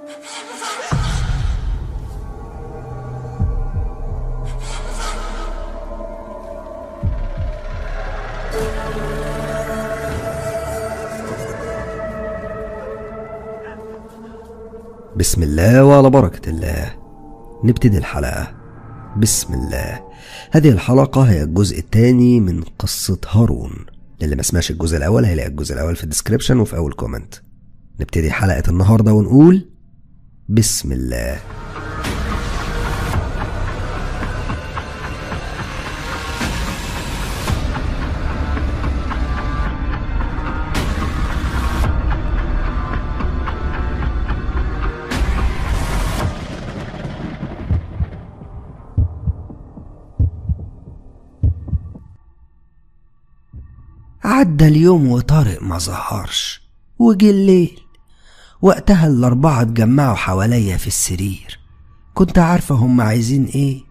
بسم الله وعلى بركة الله نبتدي الحلقة بسم الله هذه الحلقة هي الجزء الثاني من قصة هارون اللي ما سمعش الجزء الأول هيلاقي الجزء الأول في الديسكريبشن وفي أول كومنت نبتدي حلقة النهاردة ونقول بسم الله عدى اليوم وطارق ما ظهرش وجه الليل وقتها الأربعة اتجمعوا حواليا في السرير كنت عارفة هم عايزين ايه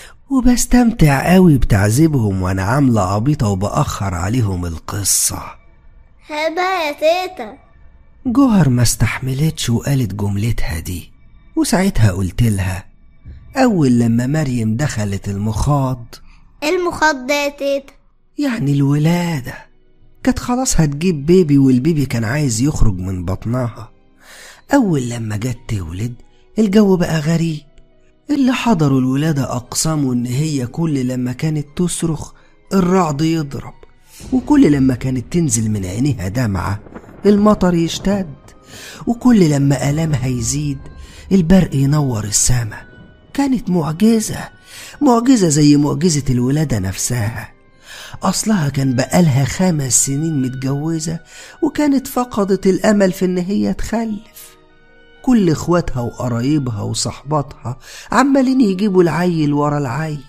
وبستمتع قوي بتعذيبهم وانا عاملة عبيطة وبأخر عليهم القصة هبها يا تيتا جوهر ما استحملتش وقالت جملتها دي وساعتها قلت لها أول لما مريم دخلت المخاض المخاض ده يا تيتا يعني الولادة كانت خلاص هتجيب بيبي والبيبي كان عايز يخرج من بطنها أول لما جت تولد الجو بقى غريب اللي حضروا الولادة أقسموا إن هي كل لما كانت تصرخ الرعد يضرب وكل لما كانت تنزل من عينيها دمعة المطر يشتد وكل لما ألمها يزيد البرق ينور السما كانت معجزة معجزة زي معجزة الولادة نفسها أصلها كان بقالها خمس سنين متجوزة وكانت فقدت الأمل في إن هي تخلف كل إخواتها وقرايبها وصحباتها عمالين يجيبوا العيل ورا العيل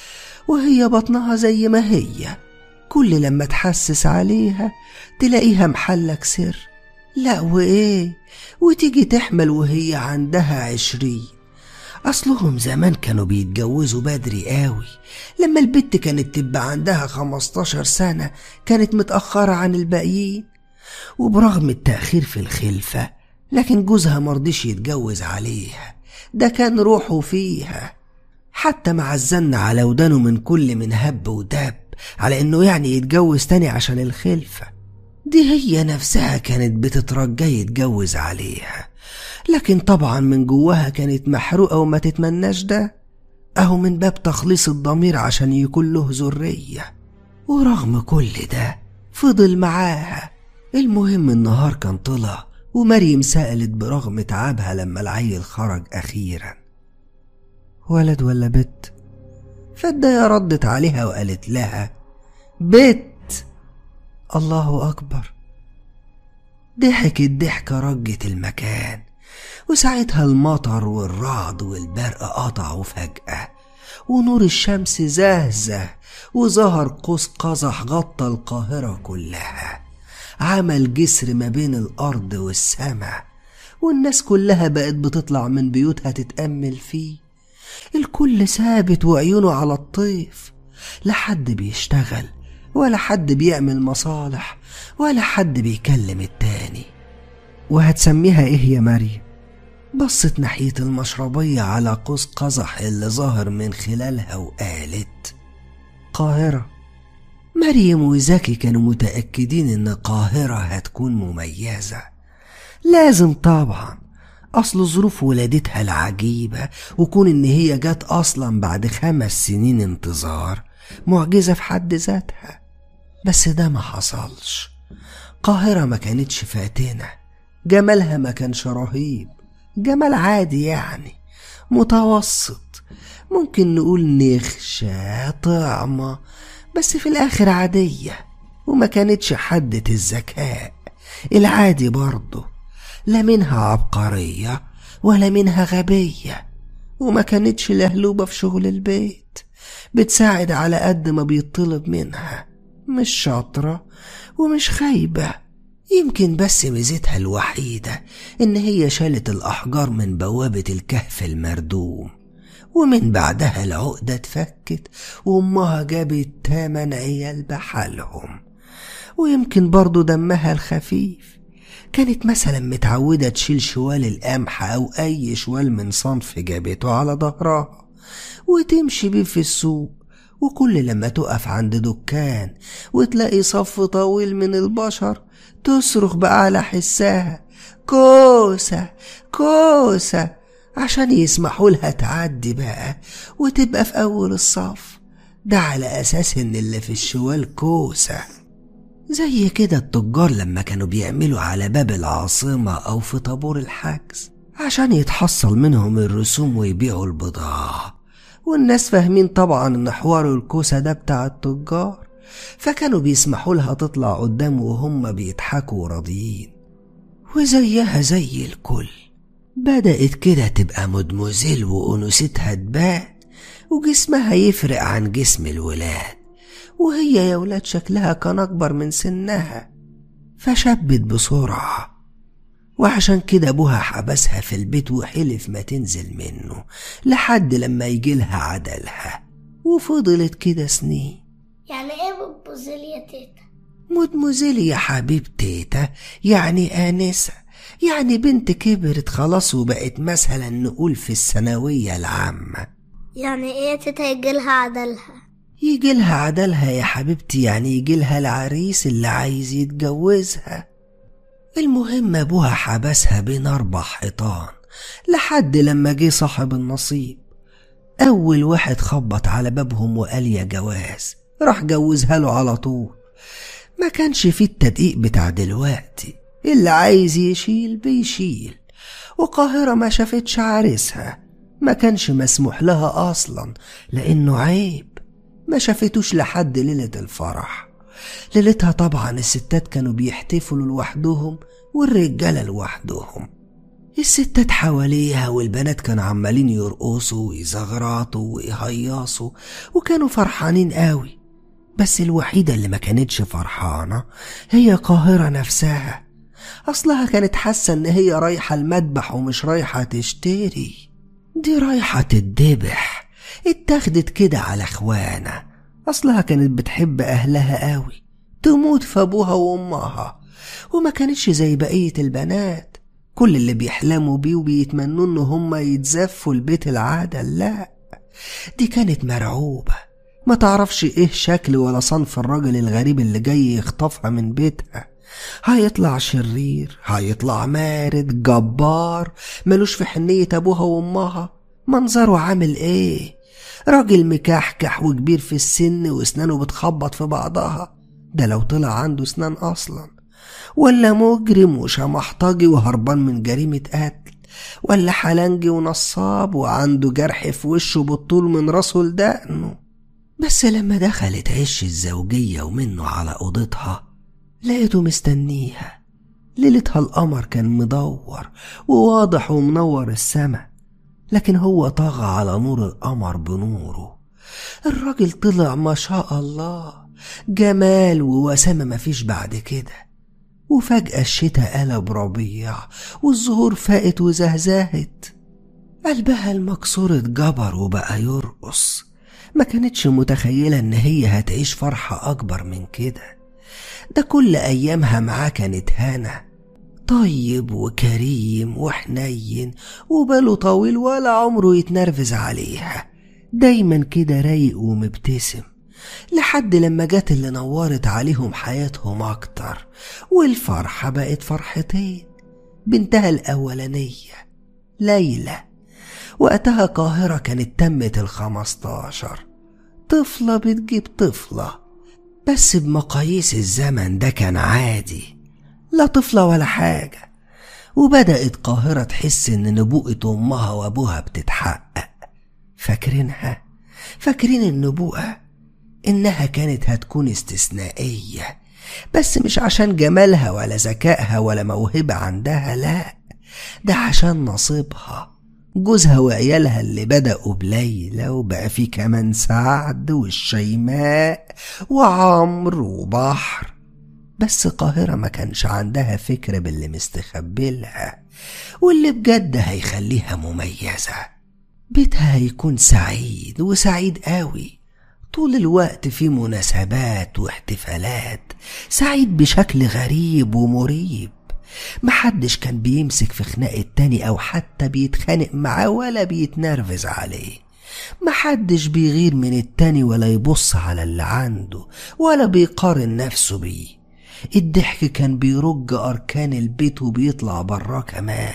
وهي بطنها زي ما هي كل لما تحسس عليها تلاقيها محلك سر لا وإيه وتيجي تحمل وهي عندها عشرين أصلهم زمان كانوا بيتجوزوا بدري قوي لما البت كانت تبقى عندها خمستاشر سنة كانت متأخرة عن الباقيين وبرغم التأخير في الخلفة لكن جوزها مرضيش يتجوز عليها ده كان روحه فيها حتى مع الزن على ودانه من كل من هب ودب على انه يعني يتجوز تاني عشان الخلفة دي هي نفسها كانت بتترجى يتجوز عليها لكن طبعا من جواها كانت محروقة وما تتمناش ده أهو من باب تخليص الضمير عشان يكون له ذرية ورغم كل ده فضل معاها المهم النهار كان طلع ومريم سألت برغم تعبها لما العيل خرج أخيرا ولد ولا بت فالداية ردت عليها وقالت لها بت الله أكبر ضحكت ضحكة رجت المكان وساعتها المطر والرعد والبرق قطعوا فجأة ونور الشمس زهزه وظهر قوس قزح غطى القاهرة كلها عمل جسر ما بين الأرض والسماء والناس كلها بقت بتطلع من بيوتها تتأمل فيه الكل ثابت وعيونه على الطيف لا حد بيشتغل ولا حد بيعمل مصالح ولا حد بيكلم التاني وهتسميها ايه يا مريم بصت ناحية المشربية على قوس قزح اللي ظهر من خلالها وقالت قاهرة مريم وزكي كانوا متأكدين إن القاهرة هتكون مميزة لازم طبعا أصل ظروف ولادتها العجيبة وكون إن هي جت أصلا بعد خمس سنين انتظار معجزة في حد ذاتها بس ده ما حصلش قاهرة ما كانتش فاتنة جمالها ما كانش رهيب جمال عادي يعني متوسط ممكن نقول نخشة طعمة بس في الآخر عادية وما كانتش حدة الذكاء العادي برضه لا منها عبقرية ولا منها غبية وما كانتش لهلوبة في شغل البيت بتساعد على قد ما بيطلب منها مش شاطرة ومش خايبة يمكن بس ميزتها الوحيدة إن هي شالت الأحجار من بوابة الكهف المردوم ومن بعدها العقدة اتفكت وأمها جابت تمن عيال بحالهم ويمكن برضو دمها الخفيف كانت مثلا متعودة تشيل شوال القمح أو أي شوال من صنف جابته على ظهرها وتمشي بيه في السوق وكل لما تقف عند دكان وتلاقي صف طويل من البشر تصرخ بأعلى حسها كوسة كوسة عشان يسمحوا لها تعدي بقى وتبقى في أول الصف ده على أساس إن اللي في الشوال كوسة زي كده التجار لما كانوا بيعملوا على باب العاصمة أو في طابور الحجز عشان يتحصل منهم الرسوم ويبيعوا البضاعة والناس فاهمين طبعا إن حوار الكوسة ده بتاع التجار فكانوا بيسمحوا لها تطلع قدام وهم بيضحكوا وراضيين وزيها زي الكل بدأت كده تبقى مدموزيل وأنوثتها تبان وجسمها يفرق عن جسم الولاد وهي يا ولاد شكلها كان أكبر من سنها فشبت بسرعة وعشان كده أبوها حبسها في البيت وحلف ما تنزل منه لحد لما يجيلها عدلها وفضلت كده سنين يعني ايه بتبوزيل يا تيتا مدموزيل يا حبيب تيتا يعني آنسة يعني بنت كبرت خلاص وبقت مثلا نقول في الثانوية العامة يعني ايه يا تيتا يجيلها عدلها يجي لها عدلها يا حبيبتي يعني يجي لها العريس اللي عايز يتجوزها المهم ابوها حبسها بين اربع حيطان لحد لما جه صاحب النصيب اول واحد خبط على بابهم وقال يا جواز راح جوزها له على طول ما كانش فيه التدقيق بتاع دلوقتي اللي عايز يشيل بيشيل وقاهرة ما شافتش عريسها ما كانش مسموح لها أصلا لأنه عيب ما شافتوش لحد ليلة الفرح ليلتها طبعا الستات كانوا بيحتفلوا لوحدهم والرجالة لوحدهم الستات حواليها والبنات كانوا عمالين يرقصوا ويزغرطوا ويهيصوا وكانوا فرحانين قوي بس الوحيدة اللي ما كانتش فرحانة هي قاهرة نفسها أصلها كانت حاسة إن هي رايحة المذبح ومش رايحة تشتري دي رايحة تتذبح اتاخدت كده على اخوانا اصلها كانت بتحب اهلها قوي تموت في ابوها وامها وما كانتش زي بقية البنات كل اللي بيحلموا بيه وبيتمنوا ان هم يتزفوا البيت العادة لا دي كانت مرعوبة ما تعرفش ايه شكل ولا صنف الراجل الغريب اللي جاي يخطفها من بيتها هيطلع شرير هيطلع مارد جبار ملوش في حنية ابوها وامها منظره عامل ايه راجل مكحكح وكبير في السن واسنانه بتخبط في بعضها ده لو طلع عنده اسنان اصلا ولا مجرم وشمحطجي وهربان من جريمة قتل ولا حلنجي ونصاب وعنده جرح في وشه بالطول من راسه لدقنه بس لما دخلت عش الزوجية ومنه على أوضتها لقيته مستنيها ليلتها القمر كان مدور وواضح ومنور السما لكن هو طغى على نور القمر بنوره الراجل طلع ما شاء الله جمال ووسامة مفيش بعد كده وفجأة الشتاء قلب ربيع والزهور فاقت وزهزهت قلبها المكسور اتجبر وبقى يرقص ما كانتش متخيلة إن هي هتعيش فرحة أكبر من كده ده كل أيامها معاه كانت هنا طيب وكريم وحنين وباله طويل ولا عمره يتنرفز عليها دايما كده رايق ومبتسم لحد لما جت اللي نورت عليهم حياتهم أكتر والفرحة بقت فرحتين بنتها الأولانية ليلى وقتها قاهرة كانت تمت الخمستاشر طفلة بتجيب طفلة بس بمقاييس الزمن ده كان عادي لا طفلة ولا حاجة وبدأت قاهرة تحس إن نبوءة أمها وأبوها بتتحقق فاكرينها فاكرين النبوءة إنها كانت هتكون استثنائية بس مش عشان جمالها ولا ذكائها ولا موهبة عندها لا ده عشان نصيبها جوزها وعيالها اللي بدأوا بليلى وبقى في كمان سعد والشيماء وعمرو وبحر بس قاهرة ما كانش عندها فكرة باللي مستخبلها واللي بجد هيخليها مميزة بيتها هيكون سعيد وسعيد قوي طول الوقت في مناسبات واحتفالات سعيد بشكل غريب ومريب محدش كان بيمسك في خناق التاني أو حتى بيتخانق معاه ولا بيتنرفز عليه محدش بيغير من التاني ولا يبص على اللي عنده ولا بيقارن نفسه بيه الضحك كان بيرج أركان البيت وبيطلع براه كمان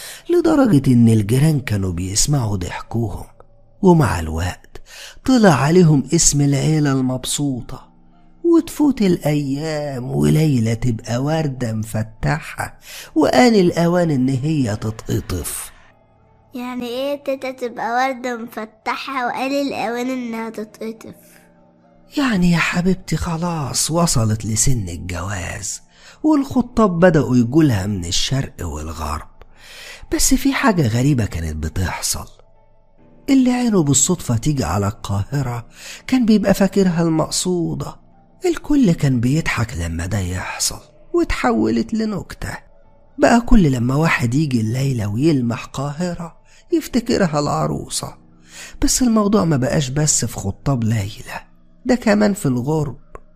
لدرجة إن الجيران كانوا بيسمعوا ضحكوهم ومع الوقت طلع عليهم اسم العيلة المبسوطة وتفوت الأيام وليلى تبقى وردة مفتحة وآن الأوان إن هي تتقطف يعني ايه تيتا تبقى وردة مفتحة وقال الأوان إنها تتقطف يعني يا حبيبتي خلاص وصلت لسن الجواز والخطاب بدأوا يجولها من الشرق والغرب بس في حاجة غريبة كانت بتحصل اللي عينه بالصدفة تيجي على القاهرة كان بيبقى فاكرها المقصودة الكل كان بيضحك لما ده يحصل وتحولت لنكتة بقى كل لما واحد يجي الليلة ويلمح قاهرة يفتكرها العروسة بس الموضوع ما بقاش بس في خطاب ليلى ده كمان في الغرب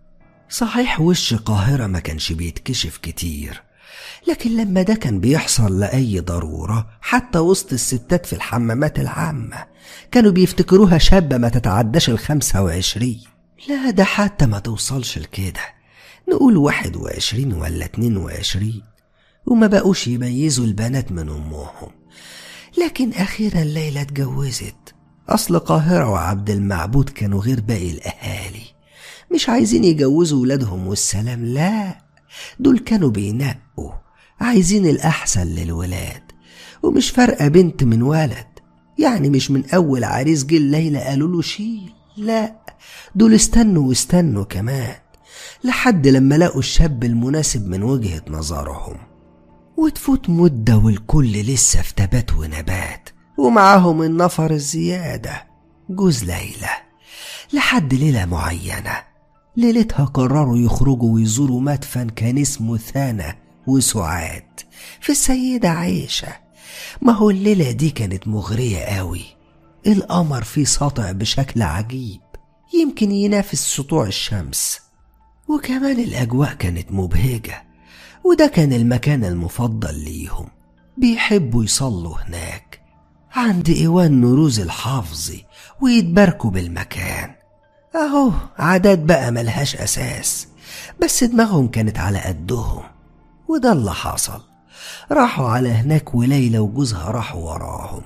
صحيح وش قاهرة ما كانش بيتكشف كتير لكن لما ده كان بيحصل لأي ضرورة حتى وسط الستات في الحمامات العامة كانوا بيفتكروها شابة ما تتعداش الخمسة وعشرين لا ده حتى ما توصلش لكده نقول واحد وعشرين ولا اتنين وعشرين وما بقوش يميزوا البنات من أمهم لكن أخيرا ليلى اتجوزت أصل قاهرة وعبد المعبود كانوا غير باقي الأهالي مش عايزين يجوزوا ولادهم والسلام لا دول كانوا بينقوا عايزين الأحسن للولاد ومش فارقة بنت من ولد يعني مش من أول عريس جه الليلة قالوا له شيل لا دول استنوا واستنوا كمان لحد لما لقوا الشاب المناسب من وجهة نظرهم وتفوت مدة والكل لسه في تبات ونبات ومعاهم النفر الزيادة جوز ليلى لحد ليلة معينة ليلتها قرروا يخرجوا ويزوروا مدفن كان اسمه ثانا وسعاد في السيدة عيشة ما هو الليلة دي كانت مغرية قوي القمر فيه ساطع بشكل عجيب يمكن ينافس سطوع الشمس وكمان الأجواء كانت مبهجة وده كان المكان المفضل ليهم بيحبوا يصلوا هناك عند إيوان نوروز الحافظي ويتباركوا بالمكان أهو عادات بقى ملهاش أساس بس دماغهم كانت على قدهم وده اللي حصل راحوا على هناك وليلى وجوزها راحوا وراهم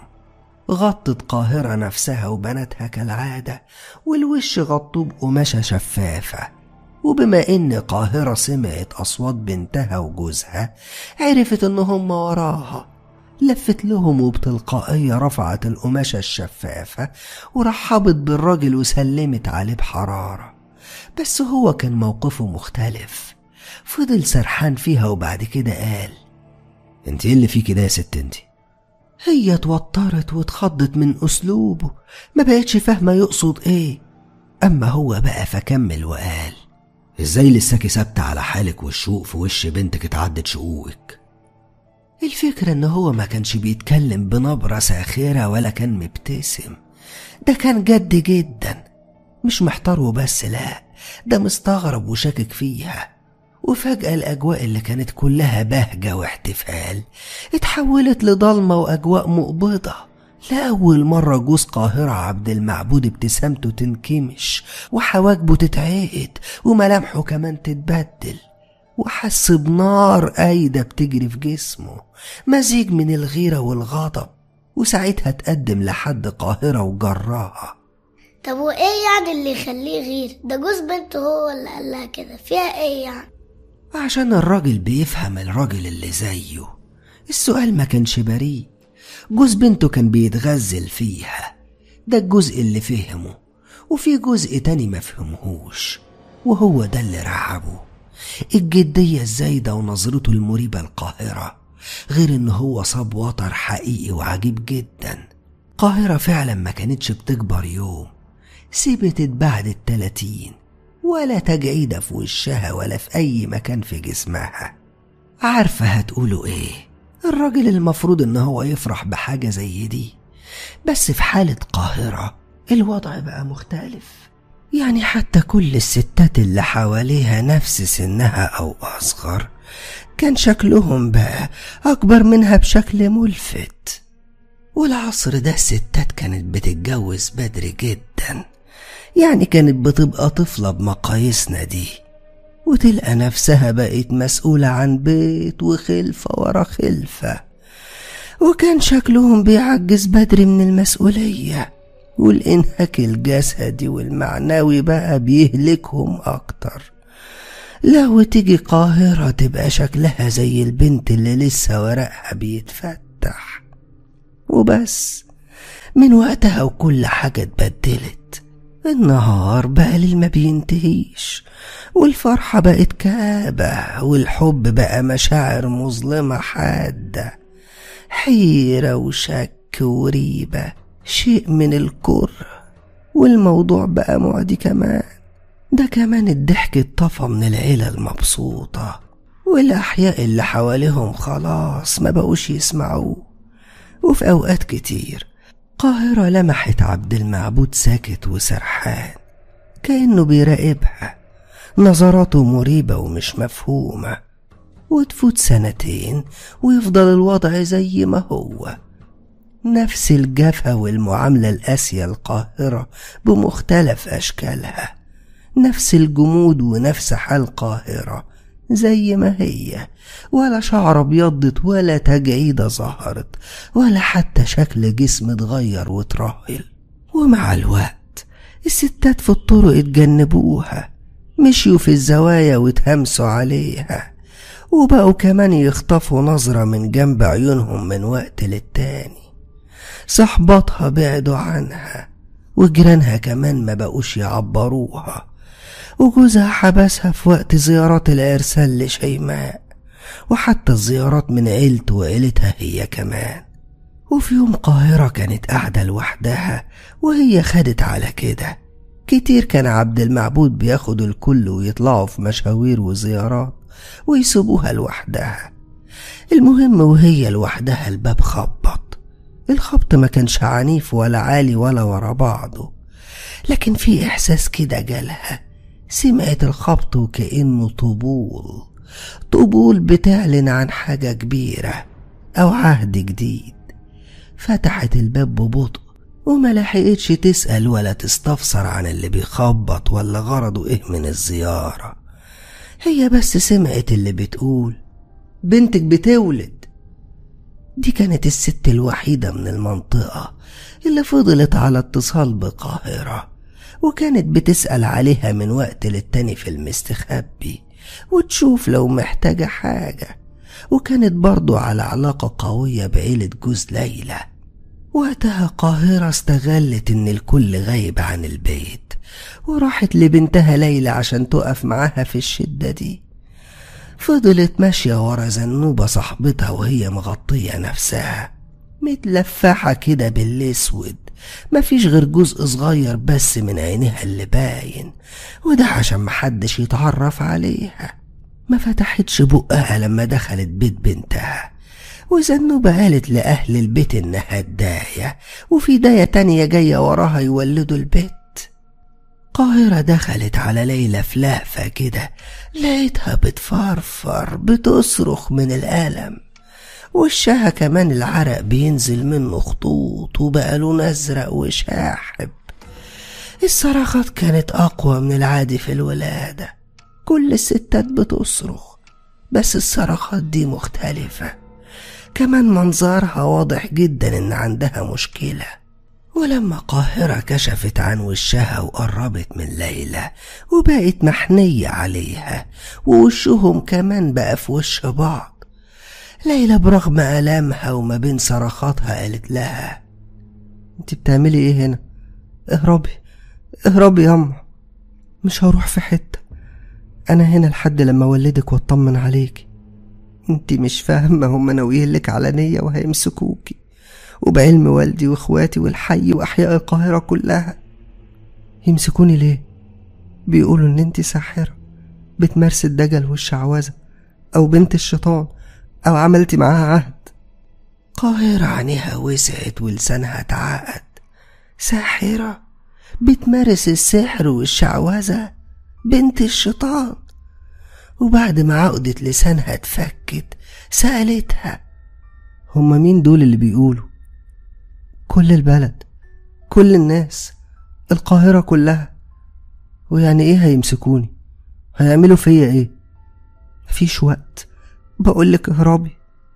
غطت قاهرة نفسها وبناتها كالعادة والوش غطوه بقماشة شفافة وبما إن قاهرة سمعت أصوات بنتها وجوزها عرفت إن هم وراها لفت لهم وبتلقائية رفعت القماشة الشفافة ورحبت بالراجل وسلمت عليه بحرارة بس هو كان موقفه مختلف فضل سرحان فيها وبعد كده قال انت ايه اللي فيه كده يا ست انت هي اتوترت واتخضت من اسلوبه ما بقتش فاهمه يقصد ايه اما هو بقى فكمل وقال ازاي لساكي ثابته على حالك والشوق في وش بنتك اتعدت شقوقك الفكرة ان هو ما كانش بيتكلم بنبرة ساخرة ولا كان مبتسم ده كان جد جدا مش محتار وبس لا ده مستغرب وشاكك فيها وفجأة الأجواء اللي كانت كلها بهجة واحتفال اتحولت لضلمة وأجواء مقبضة لأول مرة جوز قاهرة عبد المعبود ابتسامته تنكمش وحواجبه تتعقد وملامحه كمان تتبدل وحس بنار قايدة بتجري في جسمه مزيج من الغيرة والغضب وساعتها تقدم لحد قاهرة وجراها طب وايه يعني اللي يخليه غير ده جوز بنته هو اللي قال لها كده فيها ايه يعني عشان الراجل بيفهم الراجل اللي زيه السؤال ما كانش بريء جوز بنته كان بيتغزل فيها ده الجزء اللي فهمه وفي جزء تاني ما فهمهوش وهو ده اللي رعبه الجدية الزايدة ونظرته المريبة القاهرة غير ان هو صاب وتر حقيقي وعجيب جدا قاهرة فعلا ما كانتش بتكبر يوم سبتت بعد التلاتين ولا تجعيدة في وشها ولا في أي مكان في جسمها عارفة هتقولوا إيه الراجل المفروض إن هو يفرح بحاجة زي دي بس في حالة قاهرة الوضع بقى مختلف يعني حتى كل الستات اللي حواليها نفس سنها أو أصغر كان شكلهم بقى أكبر منها بشكل ملفت والعصر ده الستات كانت بتتجوز بدري جدا يعني كانت بتبقى طفلة بمقاييسنا دي وتلقى نفسها بقت مسؤولة عن بيت وخلفة ورا خلفة وكان شكلهم بيعجز بدري من المسؤولية والإنهاك الجسدي والمعنوي بقى بيهلكهم أكتر لو تيجي قاهرة تبقى شكلها زي البنت اللي لسه ورقها بيتفتح وبس من وقتها وكل حاجة اتبدلت النهار بقى ليل ما بينتهيش والفرحة بقت كآبة والحب بقى مشاعر مظلمة حادة حيرة وشك وريبة شيء من الكره والموضوع بقى معدي كمان ده كمان الضحك اتطفى من العيلة المبسوطة والأحياء اللي حواليهم خلاص ما بقوش يسمعوه وفي أوقات كتير قاهرة لمحت عبد المعبود ساكت وسرحان كأنه بيراقبها نظراته مريبة ومش مفهومة وتفوت سنتين ويفضل الوضع زي ما هو نفس الجفا والمعاملة القاسية القاهرة بمختلف أشكالها نفس الجمود ونفس حال القاهرة زي ما هي ولا شعر ابيضت ولا تجعيدة ظهرت ولا حتى شكل جسم اتغير وترهل ومع الوقت الستات في الطرق اتجنبوها مشيوا في الزوايا واتهمسوا عليها وبقوا كمان يخطفوا نظرة من جنب عيونهم من وقت للتاني صحباتها بعدوا عنها وجيرانها كمان ما بقوش يعبروها وجوزها حبسها في وقت زيارات الإرسال لشيماء وحتى الزيارات من عيلته وعيلتها هي كمان وفي يوم قاهرة كانت قاعدة لوحدها وهي خدت على كده كتير كان عبد المعبود بياخد الكل ويطلعوا في مشاوير وزيارات ويسيبوها لوحدها المهم وهي لوحدها الباب خبط الخبط ما كانش عنيف ولا عالي ولا ورا بعضه لكن في إحساس كده جالها سمعت الخبط وكأنه طبول طبول بتعلن عن حاجة كبيرة أو عهد جديد فتحت الباب ببطء وما لحقتش تسأل ولا تستفسر عن اللي بيخبط ولا غرضه ايه من الزيارة هي بس سمعت اللي بتقول بنتك بتولد دي كانت الست الوحيدة من المنطقة اللي فضلت على اتصال بقاهرة وكانت بتسأل عليها من وقت للتاني في المستخبي وتشوف لو محتاجة حاجة وكانت برضو على علاقة قوية بعيلة جوز ليلى وقتها قاهرة استغلت إن الكل غايب عن البيت وراحت لبنتها ليلى عشان تقف معاها في الشدة دي فضلت ماشية ورا زنوبة صاحبتها وهي مغطية نفسها متلفحة كده بالأسود مفيش غير جزء صغير بس من عينيها اللي باين وده عشان محدش يتعرف عليها ما فتحتش بقها لما دخلت بيت بنتها وزنوبة قالت لأهل البيت إنها الداية وفي داية تانية جاية وراها يولدوا البيت قاهرة دخلت على ليلى في لهفة كده لقيتها بتفرفر بتصرخ من الألم وشها كمان العرق بينزل منه خطوط وبقى لون أزرق وشاحب الصراخات كانت أقوى من العادي في الولادة كل الستات بتصرخ بس الصراخات دي مختلفة كمان منظرها واضح جدا إن عندها مشكلة ولما قاهرة كشفت عن وشها وقربت من ليلى وبقت محنية عليها ووشهم كمان بقى في وش بعض ليلى برغم آلامها وما بين صرخاتها قالت لها انت بتعملي ايه هنا اهربي اهربي ياما مش هروح في حتة انا هنا لحد لما اولدك واطمن عليكي انت مش فاهمة هم ناويين لك على نية وهيمسكوكي وبعلم والدي واخواتي والحي واحياء القاهرة كلها يمسكوني ليه بيقولوا ان انت ساحرة بتمارسي الدجل والشعوذة او بنت الشيطان او عملتي معاها عهد قاهرة عينيها وسعت ولسانها اتعقد ساحرة بتمارس السحر والشعوذة بنت الشيطان وبعد ما عقدة لسانها اتفكت سألتها هما مين دول اللي بيقولوا كل البلد كل الناس القاهرة كلها ويعني ايه هيمسكوني هيعملوا فيا ايه مفيش وقت بقولك اهربي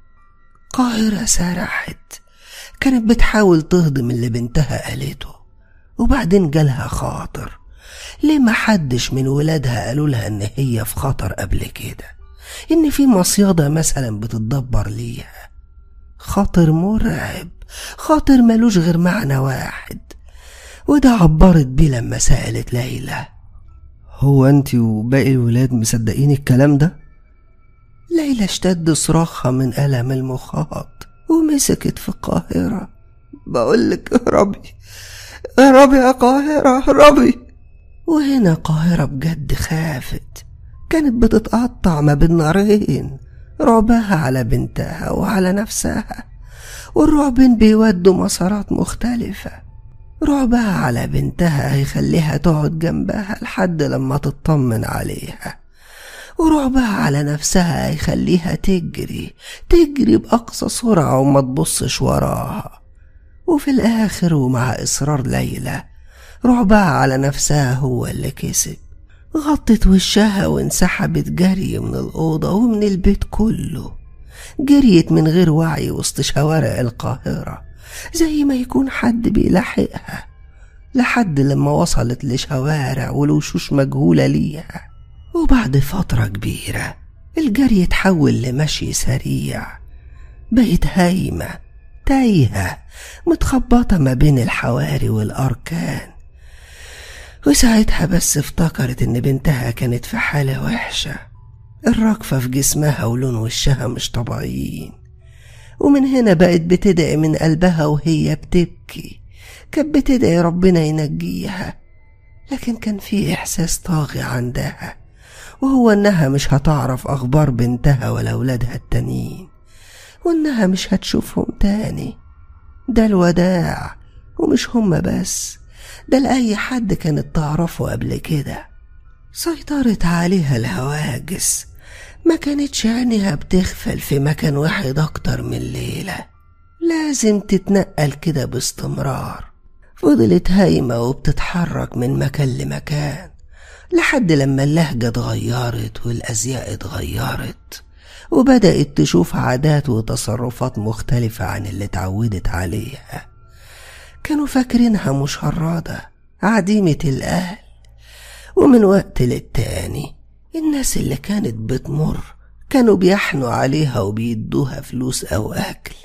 قاهرة سرحت كانت بتحاول تهضم اللي بنتها قالته وبعدين جالها خاطر ليه ما حدش من ولادها قالوا لها ان هي في خطر قبل كده ان في مصيادة مثلا بتتدبر ليها خاطر مرعب خاطر ملوش غير معنى واحد وده عبرت بيه لما سألت ليلى هو انت وباقي الولاد مصدقين الكلام ده ليلى اشتد صراخها من ألم المخاط ومسكت في القاهرة بقولك اهربي اهربي يا قاهرة اهربي وهنا قاهرة بجد خافت كانت بتتقطع ما بين نارين رعبها على بنتها وعلى نفسها والرعبين بيودوا مسارات مختلفة رعبها على بنتها هيخليها تقعد جنبها لحد لما تطمن عليها ورعبها على نفسها هيخليها تجري تجري بأقصى سرعة وما تبصش وراها وفي الآخر ومع إصرار ليلى رعبها على نفسها هو اللي كسب غطت وشها وانسحبت جري من الأوضة ومن البيت كله جريت من غير وعي وسط شوارع القاهرة زي ما يكون حد بيلاحقها لحد لما وصلت لشوارع والوشوش مجهولة ليها وبعد فترة كبيرة الجري اتحول لمشي سريع بقت هايمة تايهة متخبطة ما بين الحواري والأركان وساعتها بس افتكرت إن بنتها كانت في حالة وحشة الرقفة في جسمها ولون وشها مش طبيعيين ومن هنا بقت بتدعي من قلبها وهي بتبكي كانت بتدعي ربنا ينجيها لكن كان في إحساس طاغي عندها وهو إنها مش هتعرف أخبار بنتها ولا ولادها التانيين وإنها مش هتشوفهم تاني ده الوداع ومش هما بس ده لأي حد كانت تعرفه قبل كده سيطرت عليها الهواجس ما كانتش عينيها بتغفل في مكان واحد أكتر من ليلة لازم تتنقل كده باستمرار فضلت هايمة وبتتحرك من مكان لمكان لحد لما اللهجة اتغيرت والأزياء اتغيرت وبدأت تشوف عادات وتصرفات مختلفة عن اللي اتعودت عليها كانوا فاكرينها مشردة عديمة الأهل ومن وقت للتاني الناس اللي كانت بتمر كانوا بيحنوا عليها وبيدوها فلوس أو أكل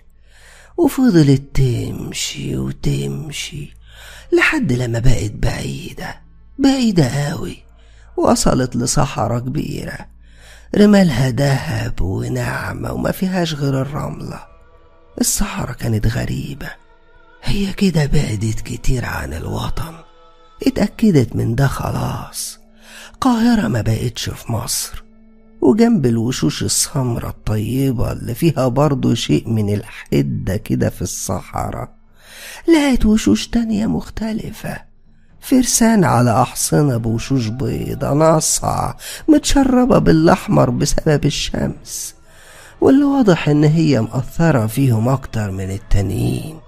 وفضلت تمشي وتمشي لحد لما بقت بعيدة بعيدة قوي وصلت لصحراء كبيرة رمالها دهب ونعمة وما فيهاش غير الرملة الصحراء كانت غريبة هي كده بعدت كتير عن الوطن اتأكدت من ده خلاص قاهرة ما بقتش في مصر وجنب الوشوش السمرة الطيبة اللي فيها برضو شيء من الحدة كده في الصحراء لقيت وشوش تانية مختلفة فرسان على أحصنة بوشوش بيضة ناصعة متشربة بالأحمر بسبب الشمس واللي واضح إن هي مأثرة فيهم أكتر من التانيين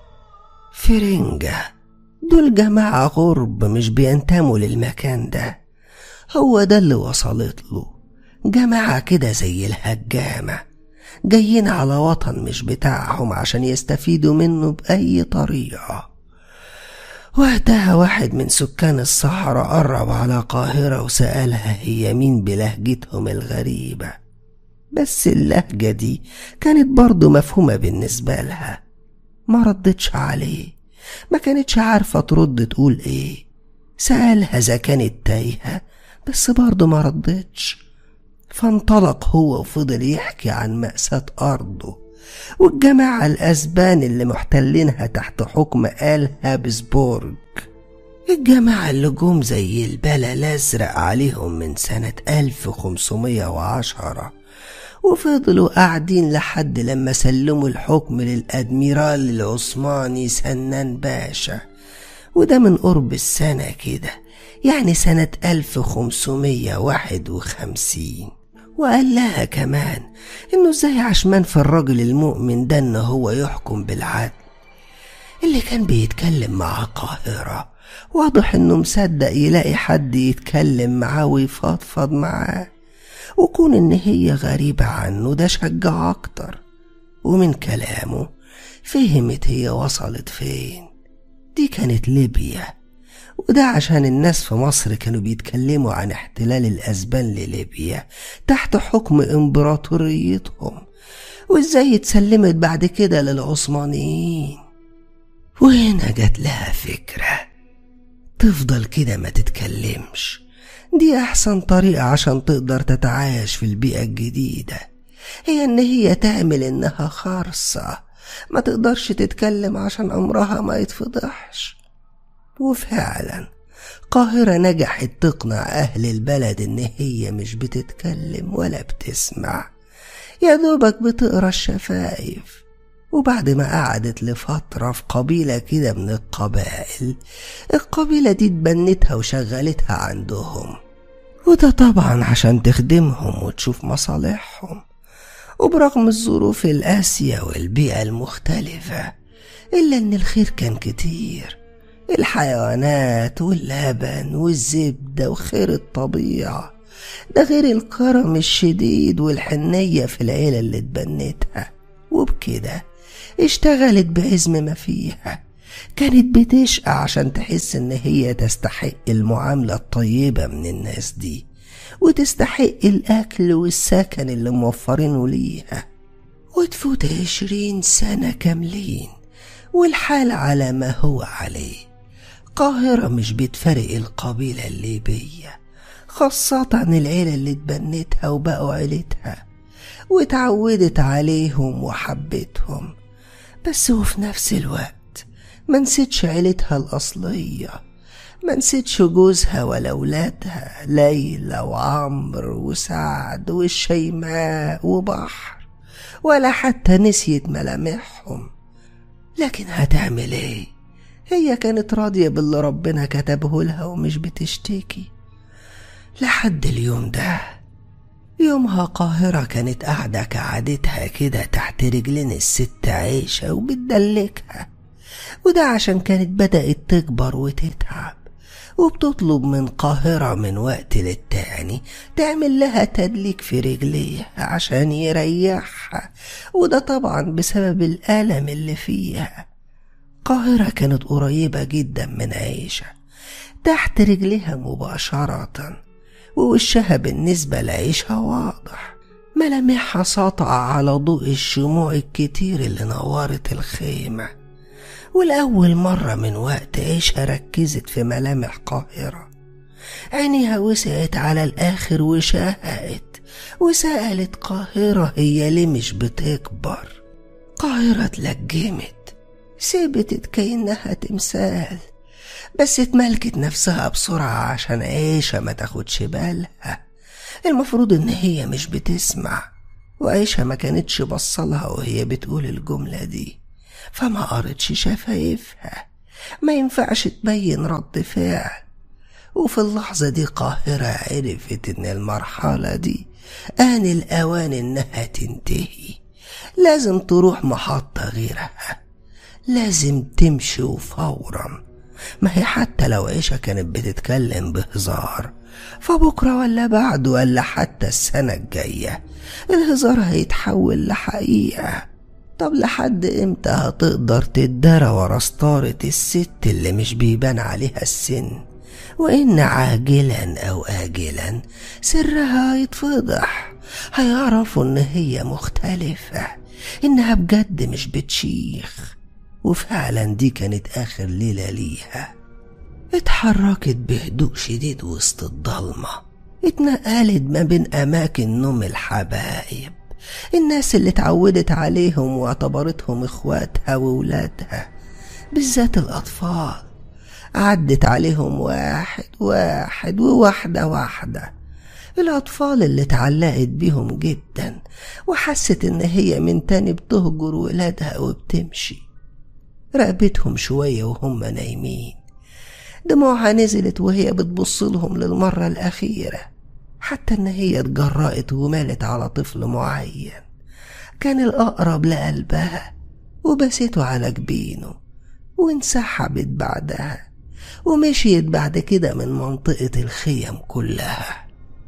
فرنجة دول جماعة غرب مش بينتموا للمكان ده هو ده اللي وصلت له جماعة كده زي الهجامة جايين على وطن مش بتاعهم عشان يستفيدوا منه بأي طريقة وقتها واحد من سكان الصحراء قرب على قاهرة وسألها هي مين بلهجتهم الغريبة بس اللهجة دي كانت برضه مفهومة بالنسبة لها ما ردتش عليه ما كانتش عارفة ترد تقول ايه سألها إذا كانت تايهة بس برضه ما ردتش فانطلق هو وفضل يحكي عن مأساة أرضه والجماعة الأسبان اللي محتلينها تحت حكم آل هابسبورج الجماعة اللي جم زي البلا الأزرق عليهم من سنة 1510 وفضلوا قاعدين لحد لما سلموا الحكم للأدميرال العثماني سنان باشا وده من قرب السنة كده يعني سنة 1551 وقال لها كمان إنه إزاي عشمان في الراجل المؤمن ده إن هو يحكم بالعدل اللي كان بيتكلم مع قاهرة واضح إنه مصدق يلاقي حد يتكلم معاه ويفضفض معاه وكون إن هي غريبة عنه ده شجع أكتر ومن كلامه فهمت هي وصلت فين دي كانت ليبيا وده عشان الناس في مصر كانوا بيتكلموا عن احتلال الأسبان لليبيا تحت حكم إمبراطوريتهم وإزاي اتسلمت بعد كده للعثمانيين وهنا جات لها فكرة تفضل كده ما تتكلمش دي أحسن طريقة عشان تقدر تتعايش في البيئة الجديدة هي إن هي تعمل إنها خارصة ما تقدرش تتكلم عشان أمرها ما يتفضحش وفعلا قاهرة نجحت تقنع أهل البلد إن هي مش بتتكلم ولا بتسمع يا دوبك بتقرا الشفايف وبعد ما قعدت لفترة في قبيلة كده من القبائل القبيلة دي اتبنتها وشغلتها عندهم وده طبعا عشان تخدمهم وتشوف مصالحهم وبرغم الظروف القاسية والبيئة المختلفة إلا إن الخير كان كتير الحيوانات واللبن والزبدة وخير الطبيعة ده غير الكرم الشديد والحنية في العيلة اللي اتبنتها وبكده اشتغلت بعزم ما فيها كانت بتشقى عشان تحس ان هي تستحق المعاملة الطيبة من الناس دي وتستحق الأكل والسكن اللي موفرينه ليها وتفوت عشرين سنة كاملين والحال على ما هو عليه قاهرة مش بتفرق القبيلة الليبية خاصة العيلة اللي اتبنتها وبقوا عيلتها واتعودت عليهم وحبتهم بس وفي نفس الوقت ما نسيتش عيلتها الأصلية ما نسيتش جوزها ولا ولادها ليلى وعمرو وسعد والشيماء وبحر ولا حتى نسيت ملامحهم لكن هتعمل ايه هي كانت راضية باللي ربنا كتبه لها ومش بتشتكي لحد اليوم ده يومها قاهرة كانت قاعدة كعادتها كده تحت رجلين الست عيشة وبتدلكها وده عشان كانت بدأت تكبر وتتعب وبتطلب من قاهرة من وقت للتاني تعمل لها تدليك في رجليها عشان يريحها وده طبعا بسبب الألم اللي فيها قاهرة كانت قريبة جدا من عيشة تحت رجلها مباشرة ووشها بالنسبة لعيشة واضح ملامحها ساطعة على ضوء الشموع الكتير اللي نورت الخيمة والأول مرة من وقت عيشة ركزت في ملامح قاهرة عينيها وسعت على الآخر وشهقت وسألت قاهرة هي ليه مش بتكبر قاهرة اتلجمت سيبت كأنها تمثال بس اتملكت نفسها بسرعة عشان عيشة ما تاخدش بالها المفروض ان هي مش بتسمع وعيشة ما كانتش بصلها وهي بتقول الجملة دي فما قرتش شفايفها ما ينفعش تبين رد فعل وفي اللحظة دي قاهرة عرفت إن المرحلة دي آن الأوان إنها تنتهي لازم تروح محطة غيرها لازم تمشي وفورا ما هي حتى لو عيشة كانت بتتكلم بهزار فبكرة ولا بعد ولا حتى السنة الجاية الهزار هيتحول لحقيقة طب لحد امتى هتقدر تتدرى ورا ستارة الست اللي مش بيبان عليها السن وإن عاجلا أو آجلا سرها هيتفضح هيعرفوا إن هي مختلفة إنها بجد مش بتشيخ وفعلا دي كانت آخر ليلة ليها اتحركت بهدوء شديد وسط الضلمة اتنقلت ما بين أماكن نوم الحبايب الناس اللي اتعودت عليهم واعتبرتهم اخواتها وولادها بالذات الأطفال عدت عليهم واحد واحد وواحدة واحدة الأطفال اللي اتعلقت بيهم جدا وحست إن هي من تاني بتهجر ولادها وبتمشي راقبتهم شوية وهم نايمين دموعها نزلت وهي بتبص لهم للمرة الأخيرة حتى إن هي اتجرأت ومالت على طفل معين كان الأقرب لقلبها وبسيته على جبينه وانسحبت بعدها ومشيت بعد كده من منطقة الخيم كلها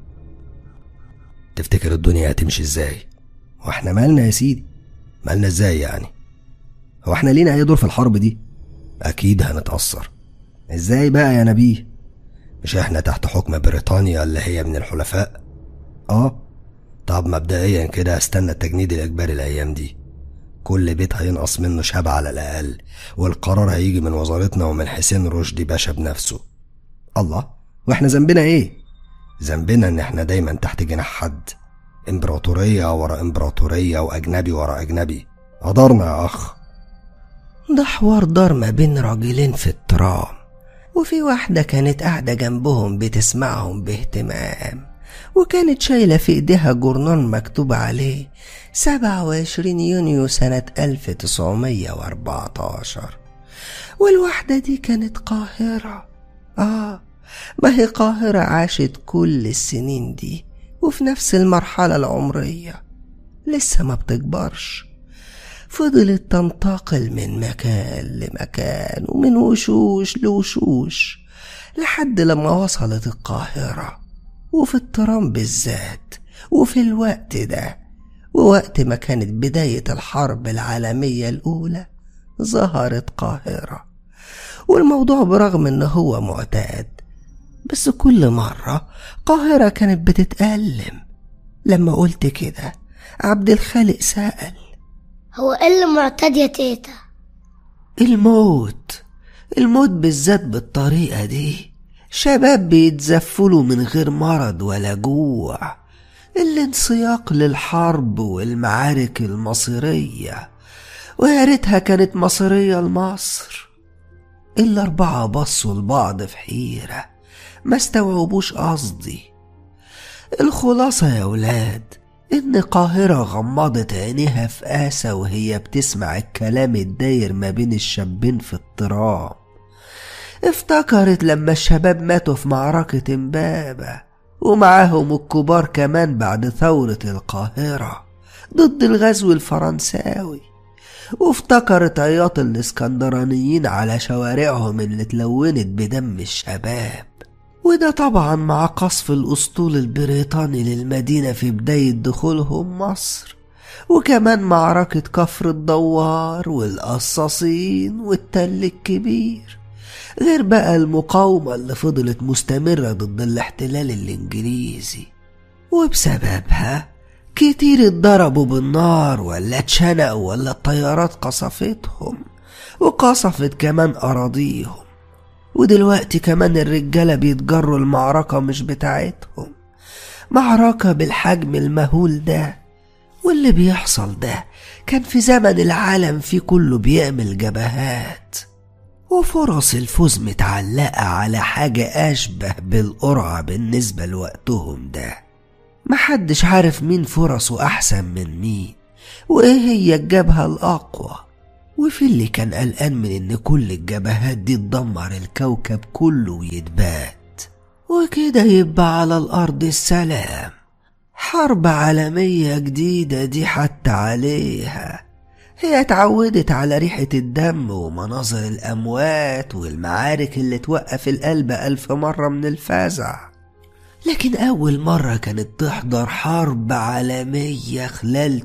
تفتكر الدنيا هتمشي ازاي واحنا مالنا يا سيدي مالنا ازاي يعني هو احنا لينا اي دور في الحرب دي اكيد هنتأثر ازاي بقى يا نبيه مش احنا تحت حكم بريطانيا اللي هي من الحلفاء اه طب مبدئيا كده استنى التجنيد الاجباري الايام دي كل بيت هينقص منه شاب على الاقل والقرار هيجي من وزارتنا ومن حسين رشدي باشا بنفسه الله واحنا ذنبنا ايه ذنبنا ان احنا دايما تحت جناح حد امبراطورية ورا امبراطورية واجنبي ورا اجنبي قدرنا يا اخ ده حوار دار ما بين راجلين في الترام وفي واحدة كانت قاعدة جنبهم بتسمعهم باهتمام وكانت شايلة في ايديها جورنان مكتوب عليه سبعة وعشرين يونيو سنة ألف تسعمية وأربعتاشر والواحدة دي كانت قاهرة آه ما هي قاهرة عاشت كل السنين دي وفي نفس المرحلة العمرية لسه ما بتكبرش فضلت تنتقل من مكان لمكان ومن وشوش لوشوش لحد لما وصلت القاهرة وفي الترام بالذات وفي الوقت ده ووقت ما كانت بداية الحرب العالمية الأولى ظهرت قاهرة والموضوع برغم إن هو معتاد بس كل مرة قاهرة كانت بتتألم لما قلت كده عبد الخالق سأل هو ايه اللي معتاد يا تيتا الموت الموت بالذات بالطريقة دي شباب بيتزفلوا من غير مرض ولا جوع الانسياق للحرب والمعارك المصيرية ويا ريتها كانت مصيرية لمصر الأربعة بصوا لبعض في حيرة ما استوعبوش قصدي الخلاصة يا ولاد إن قاهرة غمضت عينيها في آسى وهي بتسمع الكلام الداير ما بين الشابين في الترام افتكرت لما الشباب ماتوا في معركة امبابة ومعاهم الكبار كمان بعد ثورة القاهرة ضد الغزو الفرنساوي وافتكرت عياط الاسكندرانيين على شوارعهم اللي اتلونت بدم الشباب وده طبعا مع قصف الأسطول البريطاني للمدينة في بداية دخولهم مصر وكمان معركة كفر الدوار والقصاصين والتل الكبير غير بقى المقاومة اللي فضلت مستمرة ضد الاحتلال الإنجليزي وبسببها كتير اتضربوا بالنار ولا اتشنقوا ولا الطيارات قصفتهم وقصفت كمان أراضيهم ودلوقتي كمان الرجالة بيتجروا المعركة مش بتاعتهم معركة بالحجم المهول ده واللي بيحصل ده كان في زمن العالم فيه كله بيعمل جبهات وفرص الفوز متعلقة على حاجة أشبه بالقرعة بالنسبة لوقتهم ده محدش عارف مين فرصه أحسن من مين وإيه هي الجبهة الأقوى وفي اللي كان قلقان من إن كل الجبهات دي تدمر الكوكب كله ويتبات وكده يبقى على الأرض السلام حرب عالمية جديدة دي حتى عليها هي اتعودت على ريحة الدم ومناظر الأموات والمعارك اللي توقف القلب ألف مرة من الفزع لكن أول مرة كانت تحضر حرب عالمية خلال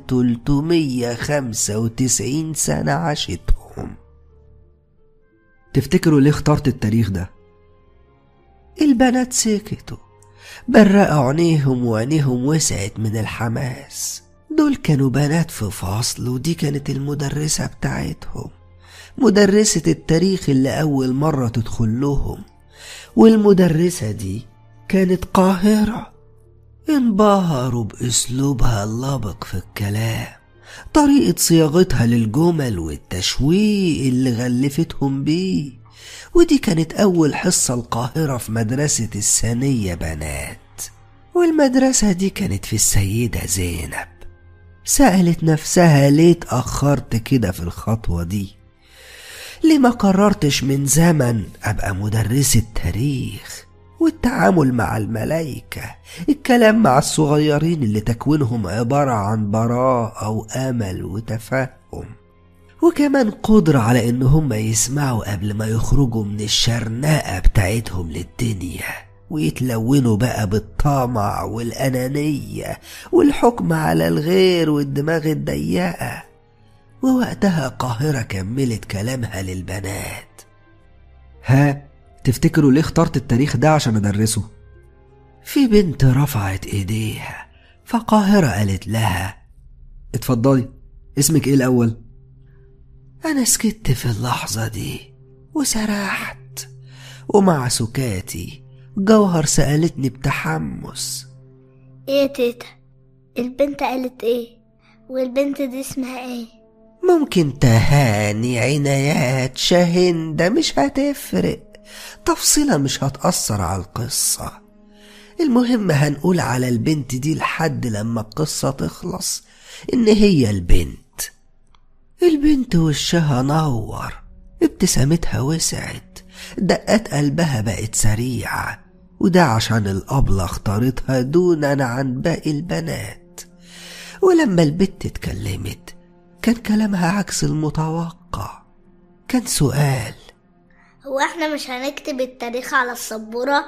395 سنة عاشتهم تفتكروا ليه اخترت التاريخ ده البنات سكتوا برقوا عينيهم وعينيهم وسعت من الحماس دول كانوا بنات في فصل ودي كانت المدرسة بتاعتهم مدرسة التاريخ اللي أول مرة تدخل لهم والمدرسة دي كانت قاهرة انبهروا بأسلوبها اللبق في الكلام طريقة صياغتها للجمل والتشويق اللي غلفتهم بيه ودي كانت أول حصة القاهرة في مدرسة الثانية بنات والمدرسة دي كانت في السيدة زينب سألت نفسها ليه اتأخرت كده في الخطوة دي ليه ما قررتش من زمن أبقى مدرسة تاريخ والتعامل مع الملايكة الكلام مع الصغيرين اللي تكوينهم عبارة عن براءة وأمل وتفهم وكمان قدرة على إن هم يسمعوا قبل ما يخرجوا من الشرنقة بتاعتهم للدنيا ويتلونوا بقى بالطمع والأنانية والحكم على الغير والدماغ الضيقة ووقتها قاهرة كملت كلامها للبنات ها تفتكروا ليه اخترت التاريخ ده عشان ادرسه في بنت رفعت ايديها فقاهرة قالت لها اتفضلي اسمك ايه الاول أنا سكت في اللحظة دي وسرحت ومع سكاتي جوهر سألتني بتحمس ايه يا تيتا البنت قالت ايه والبنت دي اسمها ايه ممكن تهاني عنايات شاهندة مش هتفرق تفصيلة مش هتأثر على القصة المهم هنقول على البنت دي لحد لما القصة تخلص إن هي البنت البنت وشها نور ابتسامتها وسعت دقات قلبها بقت سريعة وده عشان الأبلة اختارتها دونا عن باقي البنات ولما البت اتكلمت كان كلامها عكس المتوقع كان سؤال هو احنا مش هنكتب التاريخ على السبورة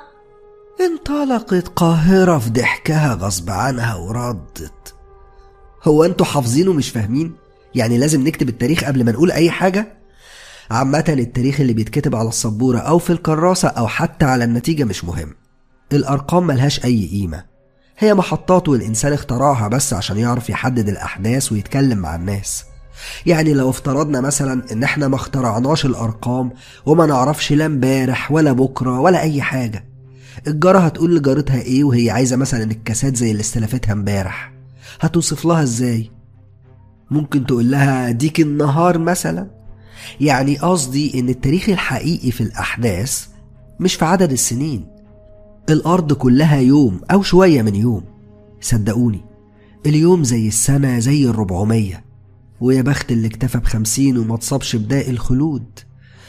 انطلقت قاهرة في ضحكها غصب عنها وردت هو انتوا حافظينه مش فاهمين يعني لازم نكتب التاريخ قبل ما نقول اي حاجة عامة التاريخ اللي بيتكتب على السبورة او في الكراسة او حتى على النتيجة مش مهم الارقام ملهاش اي قيمة هي محطات والانسان اخترعها بس عشان يعرف يحدد الاحداث ويتكلم مع الناس يعني لو افترضنا مثلا ان احنا ما اخترعناش الارقام وما نعرفش لا امبارح ولا بكره ولا اي حاجه الجاره هتقول لجارتها ايه وهي عايزه مثلا الكاسات زي اللي استلفتها امبارح هتوصف لها ازاي ممكن تقول لها ديك النهار مثلا يعني قصدي ان التاريخ الحقيقي في الاحداث مش في عدد السنين الارض كلها يوم او شويه من يوم صدقوني اليوم زي السنه زي الربعميه ويا بخت اللي اكتفى بخمسين وما تصابش بداء الخلود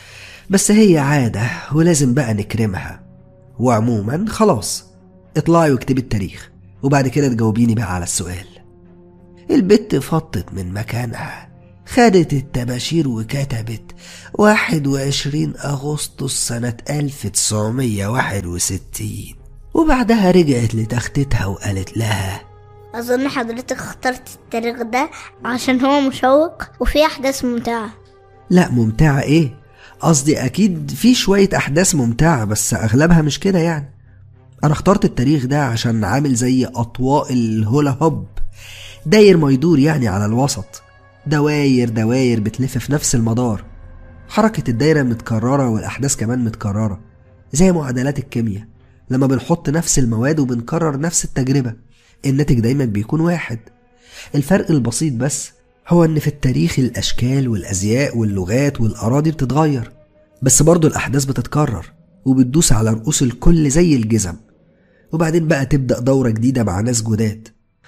بس هي عادة ولازم بقى نكرمها وعموما خلاص اطلعي واكتبي التاريخ وبعد كده تجاوبيني بقى على السؤال البت فطت من مكانها خدت التباشير وكتبت واحد وعشرين أغسطس سنة ألف تسعمية واحد وستين وبعدها رجعت لتختتها وقالت لها أظن حضرتك اخترت التاريخ ده عشان هو مشوق وفيه أحداث ممتعة لا ممتعة ايه قصدي اكيد في شوية احداث ممتعة بس اغلبها مش كده يعني انا اخترت التاريخ ده عشان عامل زي اطواق الهولا هوب داير ما يدور يعني على الوسط دواير دواير بتلف في نفس المدار حركة الدايرة متكررة والأحداث كمان متكررة زي معادلات الكيمياء لما بنحط نفس المواد وبنكرر نفس التجربة الناتج دايما بيكون واحد الفرق البسيط بس هو ان في التاريخ الاشكال والازياء واللغات والاراضي بتتغير بس برضه الاحداث بتتكرر وبتدوس على رؤوس الكل زي الجزم وبعدين بقى تبدا دوره جديده مع ناس جداد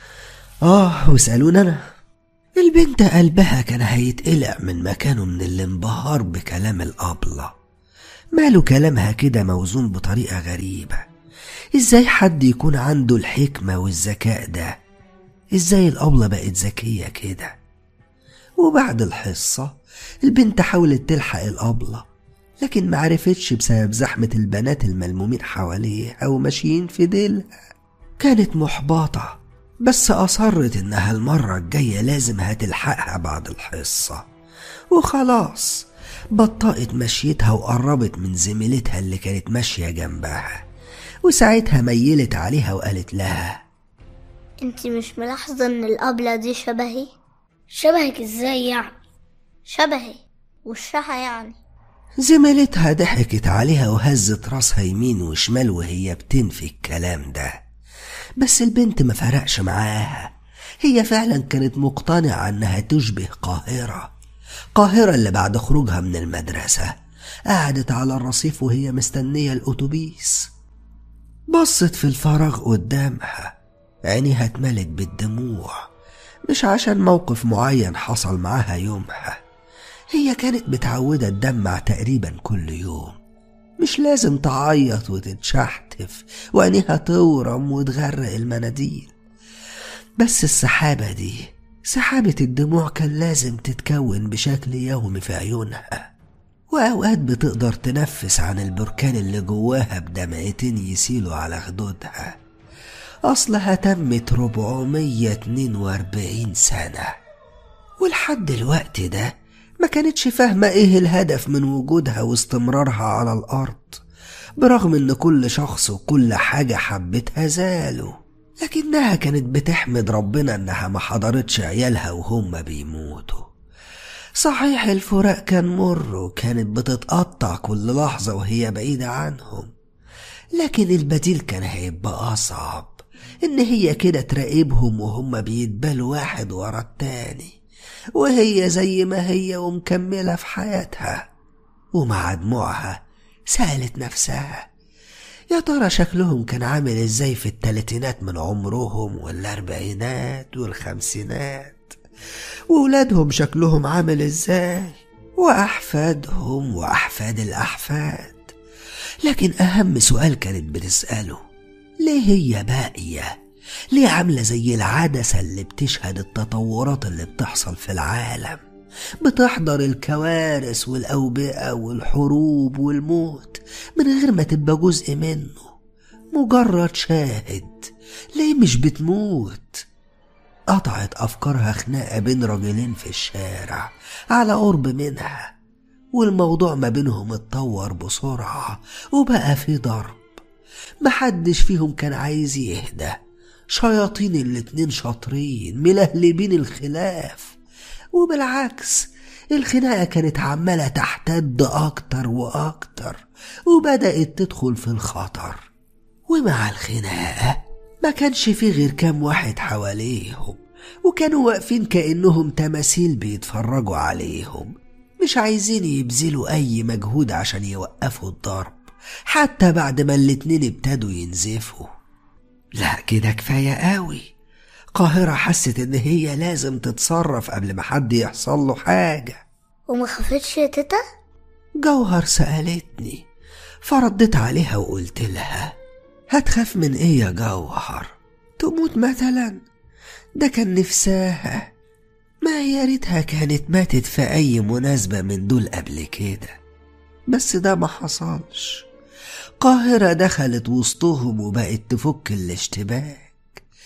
اه واسالوني انا البنت قلبها كان هيتقلع من مكانه من الانبهار بكلام الأبلة ماله كلامها كده موزون بطريقة غريبة ازاي حد يكون عنده الحكمة والذكاء ده ازاي الأبلة بقت ذكية كده وبعد الحصة البنت حاولت تلحق الأبلة لكن معرفتش بسبب زحمة البنات الملمومين حواليها وماشيين في ديلها كانت محبطة بس أصرت إنها المرة الجاية لازم هتلحقها بعد الحصة وخلاص بطأت مشيتها وقربت من زميلتها اللي كانت ماشية جنبها وساعتها ميلت عليها وقالت لها انت مش ملاحظة ان الأبلة دي شبهي شبهك ازاي يعني شبهي وشها يعني زميلتها ضحكت عليها وهزت راسها يمين وشمال وهي بتنفي الكلام ده بس البنت ما فرقش معاها هي فعلا كانت مقتنعة انها تشبه قاهرة قاهرة اللي بعد خروجها من المدرسة قعدت على الرصيف وهي مستنية الأتوبيس بصت في الفراغ قدامها عينيها اتملت بالدموع مش عشان موقف معين حصل معاها يومها هي كانت متعودة تدمع تقريبا كل يوم مش لازم تعيط وتتشحتف وعينيها تورم وتغرق المناديل بس السحابة دي سحابة الدموع كان لازم تتكون بشكل يومي في عيونها وأوقات بتقدر تنفس عن البركان اللي جواها بدمعتين يسيلوا على خدودها أصلها تمت 442 سنة ولحد الوقت ده ما كانتش فاهمة إيه الهدف من وجودها واستمرارها على الأرض برغم إن كل شخص وكل حاجة حبتها زالوا لكنها كانت بتحمد ربنا إنها ما حضرتش عيالها وهم بيموتوا صحيح الفراق كان مر وكانت بتتقطع كل لحظة وهي بعيدة عنهم لكن البديل كان هيبقى أصعب إن هي كده تراقبهم وهم بيتبالوا واحد ورا التاني وهي زي ما هي ومكملة في حياتها ومع دموعها سألت نفسها يا ترى شكلهم كان عامل ازاي في التلاتينات من عمرهم والأربعينات والخمسينات وولادهم شكلهم عامل ازاي وأحفادهم وأحفاد الأحفاد لكن أهم سؤال كانت بتسأله ليه هي باقية ليه عاملة زي العدسة اللي بتشهد التطورات اللي بتحصل في العالم بتحضر الكوارث والأوبئة والحروب والموت من غير ما تبقى جزء منه مجرد شاهد ليه مش بتموت قطعت أفكارها خناقة بين رجلين في الشارع على قرب منها والموضوع ما بينهم اتطور بسرعة وبقى في ضرب محدش فيهم كان عايز يهدى شياطين الاتنين شاطرين ملهلبين الخلاف وبالعكس الخناقة كانت عمالة تحتد أكتر وأكتر وبدأت تدخل في الخطر ومع الخناقة ما كانش في غير كام واحد حواليهم وكانوا واقفين كأنهم تماثيل بيتفرجوا عليهم مش عايزين يبذلوا أي مجهود عشان يوقفوا الضرب حتى بعد ما الاتنين ابتدوا ينزفوا لا كده كفاية قوي قاهرة حست إن هي لازم تتصرف قبل ما حد يحصل له حاجة وما خفتش يا تيتا جوهر سألتني فردت عليها وقلت لها هتخاف من ايه يا جوهر تموت مثلا ده كان نفساها ما يا ريتها كانت ماتت في اي مناسبة من دول قبل كده بس ده ما حصلش قاهرة دخلت وسطهم وبقت تفك الاشتباك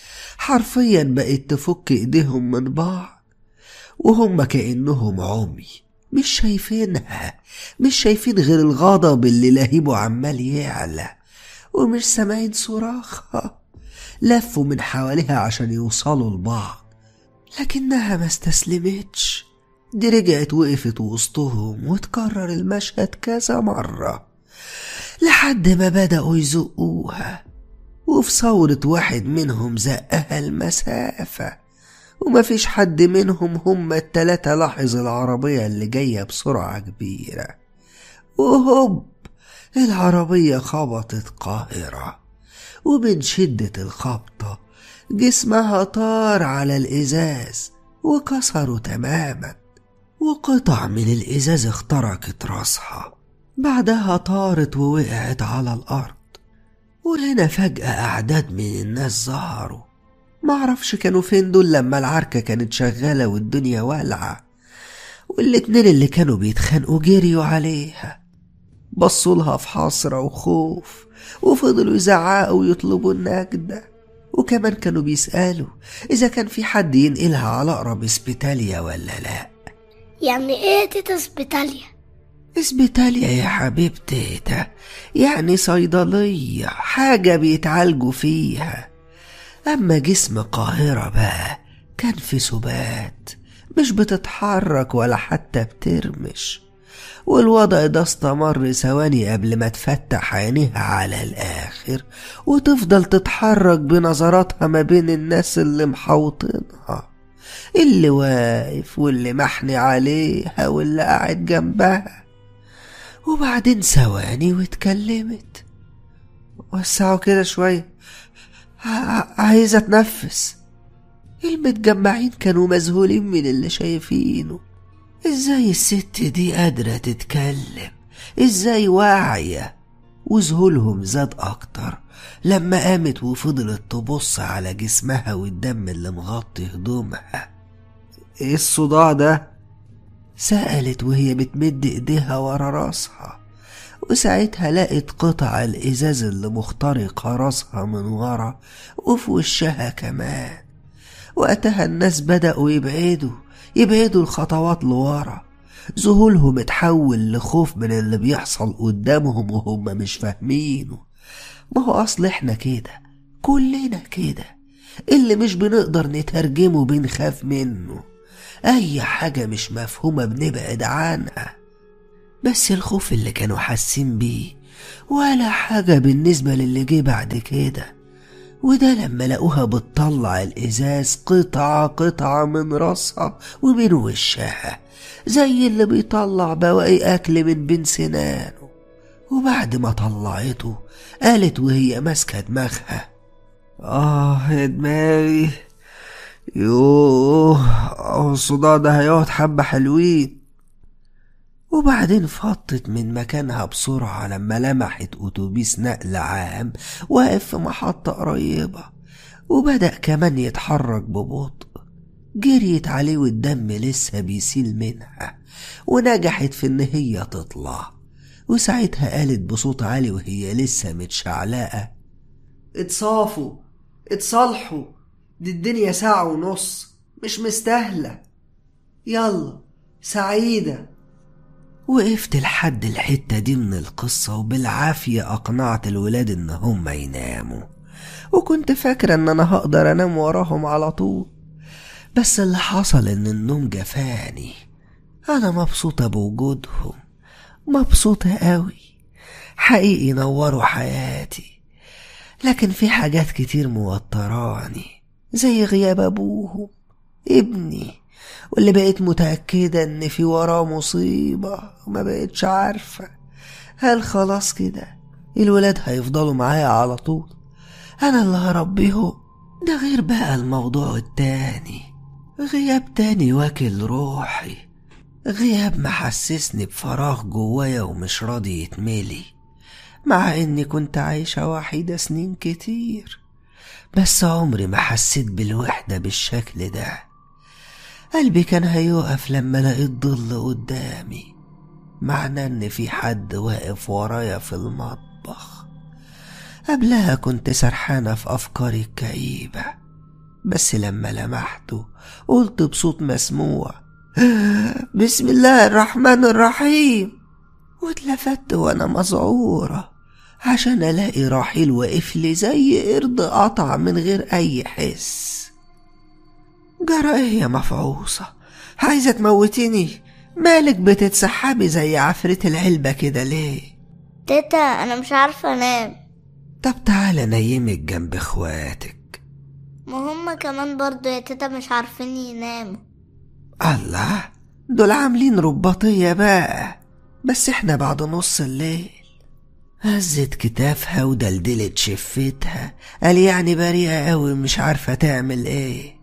حرفيا بقت تفك ايديهم من بعض وهم كأنهم عمي مش شايفينها مش شايفين غير الغضب اللي لهيبه عمال يعلى ومش سامعين صراخها لفوا من حواليها عشان يوصلوا لبعض لكنها ما استسلمتش دي رجعت وقفت وسطهم وتكرر المشهد كذا مرة لحد ما بدأوا يزقوها وفي صورة واحد منهم زقها المسافة ومفيش حد منهم هم التلاتة لاحظ العربية اللي جاية بسرعة كبيرة وهوب العربية خبطت قاهرة ومن شدة الخبطة جسمها طار على الإزاز وكسره تماما وقطع من الإزاز اخترقت راسها بعدها طارت ووقعت على الأرض وهنا فجأة أعداد من الناس ظهروا معرفش كانوا فين دول لما العركة كانت شغالة والدنيا والعة والاتنين اللي كانوا بيتخانقوا جريوا عليها بصوا لها في حسرة وخوف وفضلوا يزعقوا ويطلبوا النجدة وكمان كانوا بيسألوا إذا كان في حد ينقلها على أقرب اسبيتاليا ولا لأ يعني ايه يا تيتا سبيتاليا اسبيتاليا يا حبيبتي ده يعني صيدلية حاجة بيتعالجوا فيها أما جسم قاهرة بقى كان في سبات مش بتتحرك ولا حتى بترمش والوضع ده استمر ثواني قبل ما تفتح عينيها على الآخر وتفضل تتحرك بنظراتها ما بين الناس اللي محوطينها اللي واقف واللي محني عليها واللي قاعد جنبها وبعدين ثواني واتكلمت وسعوا كده شوية ع- عايزة اتنفس المتجمعين كانوا مذهولين من اللي شايفينه ازاي الست دي قادرة تتكلم ازاي واعية وذهولهم زاد اكتر لما قامت وفضلت تبص على جسمها والدم اللي مغطي هدومها ايه الصداع ده سألت وهي بتمد ايديها ورا راسها وساعتها لقت قطع الازاز اللي مخترقة راسها من ورا وفي وشها كمان وقتها الناس بدأوا يبعدوا يبعدوا الخطوات لورا ذهولهم اتحول لخوف من اللي بيحصل قدامهم وهم مش فاهمينه ما هو أصل احنا كده كلنا كده اللي مش بنقدر نترجمه بنخاف منه أي حاجة مش مفهومة بنبعد عنها بس الخوف اللي كانوا حاسين بيه ولا حاجة بالنسبة للي جه بعد كده وده لما لقوها بتطلع الإزاز قطعة قطعة من راسها ومن وشها زي اللي بيطلع بواقي أكل من بين سنانه وبعد ما طلعته قالت وهي ماسكة دماغها آه يا دماغي يوه الصداع ده هيقعد حبة حلوين وبعدين فطت من مكانها بسرعة لما لمحت أتوبيس نقل عام واقف في محطة قريبة وبدأ كمان يتحرك ببطء جريت عليه والدم لسه بيسيل منها ونجحت في إن هي تطلع وساعتها قالت بصوت عالي وهي لسه متشعلقة اتصافوا اتصالحوا دي الدنيا ساعة ونص مش مستاهلة يلا سعيدة وقفت لحد الحتة دي من القصة وبالعافية أقنعت الولاد إن هم يناموا وكنت فاكرة إن أنا هقدر أنام وراهم على طول بس اللي حصل إن النوم جفاني أنا مبسوطة بوجودهم مبسوطة قوي حقيقي نوروا حياتي لكن في حاجات كتير موتراني زي غياب أبوهم ابني واللي بقيت متأكدة إن في وراه مصيبة وما بقتش عارفة هل خلاص كده الولاد هيفضلوا معايا على طول أنا اللي هربيهم ده غير بقى الموضوع التاني غياب تاني واكل روحي غياب محسسني بفراغ جوايا ومش راضي يتملي مع إني كنت عايشة وحيدة سنين كتير بس عمري ما حسيت بالوحدة بالشكل ده قلبي كان هيقف لما لقيت ظل قدامي معنى ان في حد واقف ورايا في المطبخ قبلها كنت سرحانة في أفكاري الكئيبة بس لما لمحته قلت بصوت مسموع بسم الله الرحمن الرحيم واتلفت وانا مذعورة عشان الاقي رحيل واقف لي زي قرد قطع من غير اي حس جرى ايه يا مفعوصة عايزة تموتيني مالك بتتسحبي زي عفريت العلبة كده ليه تيتا أنا مش عارفة أنام طب تعالى نيمك جنب اخواتك ما هما كمان برضو يا تيتا مش عارفين يناموا الله دول عاملين رباطية بقى بس احنا بعد نص الليل هزت كتافها ودلدلت شفتها قال يعني بريئة قوي مش عارفة تعمل ايه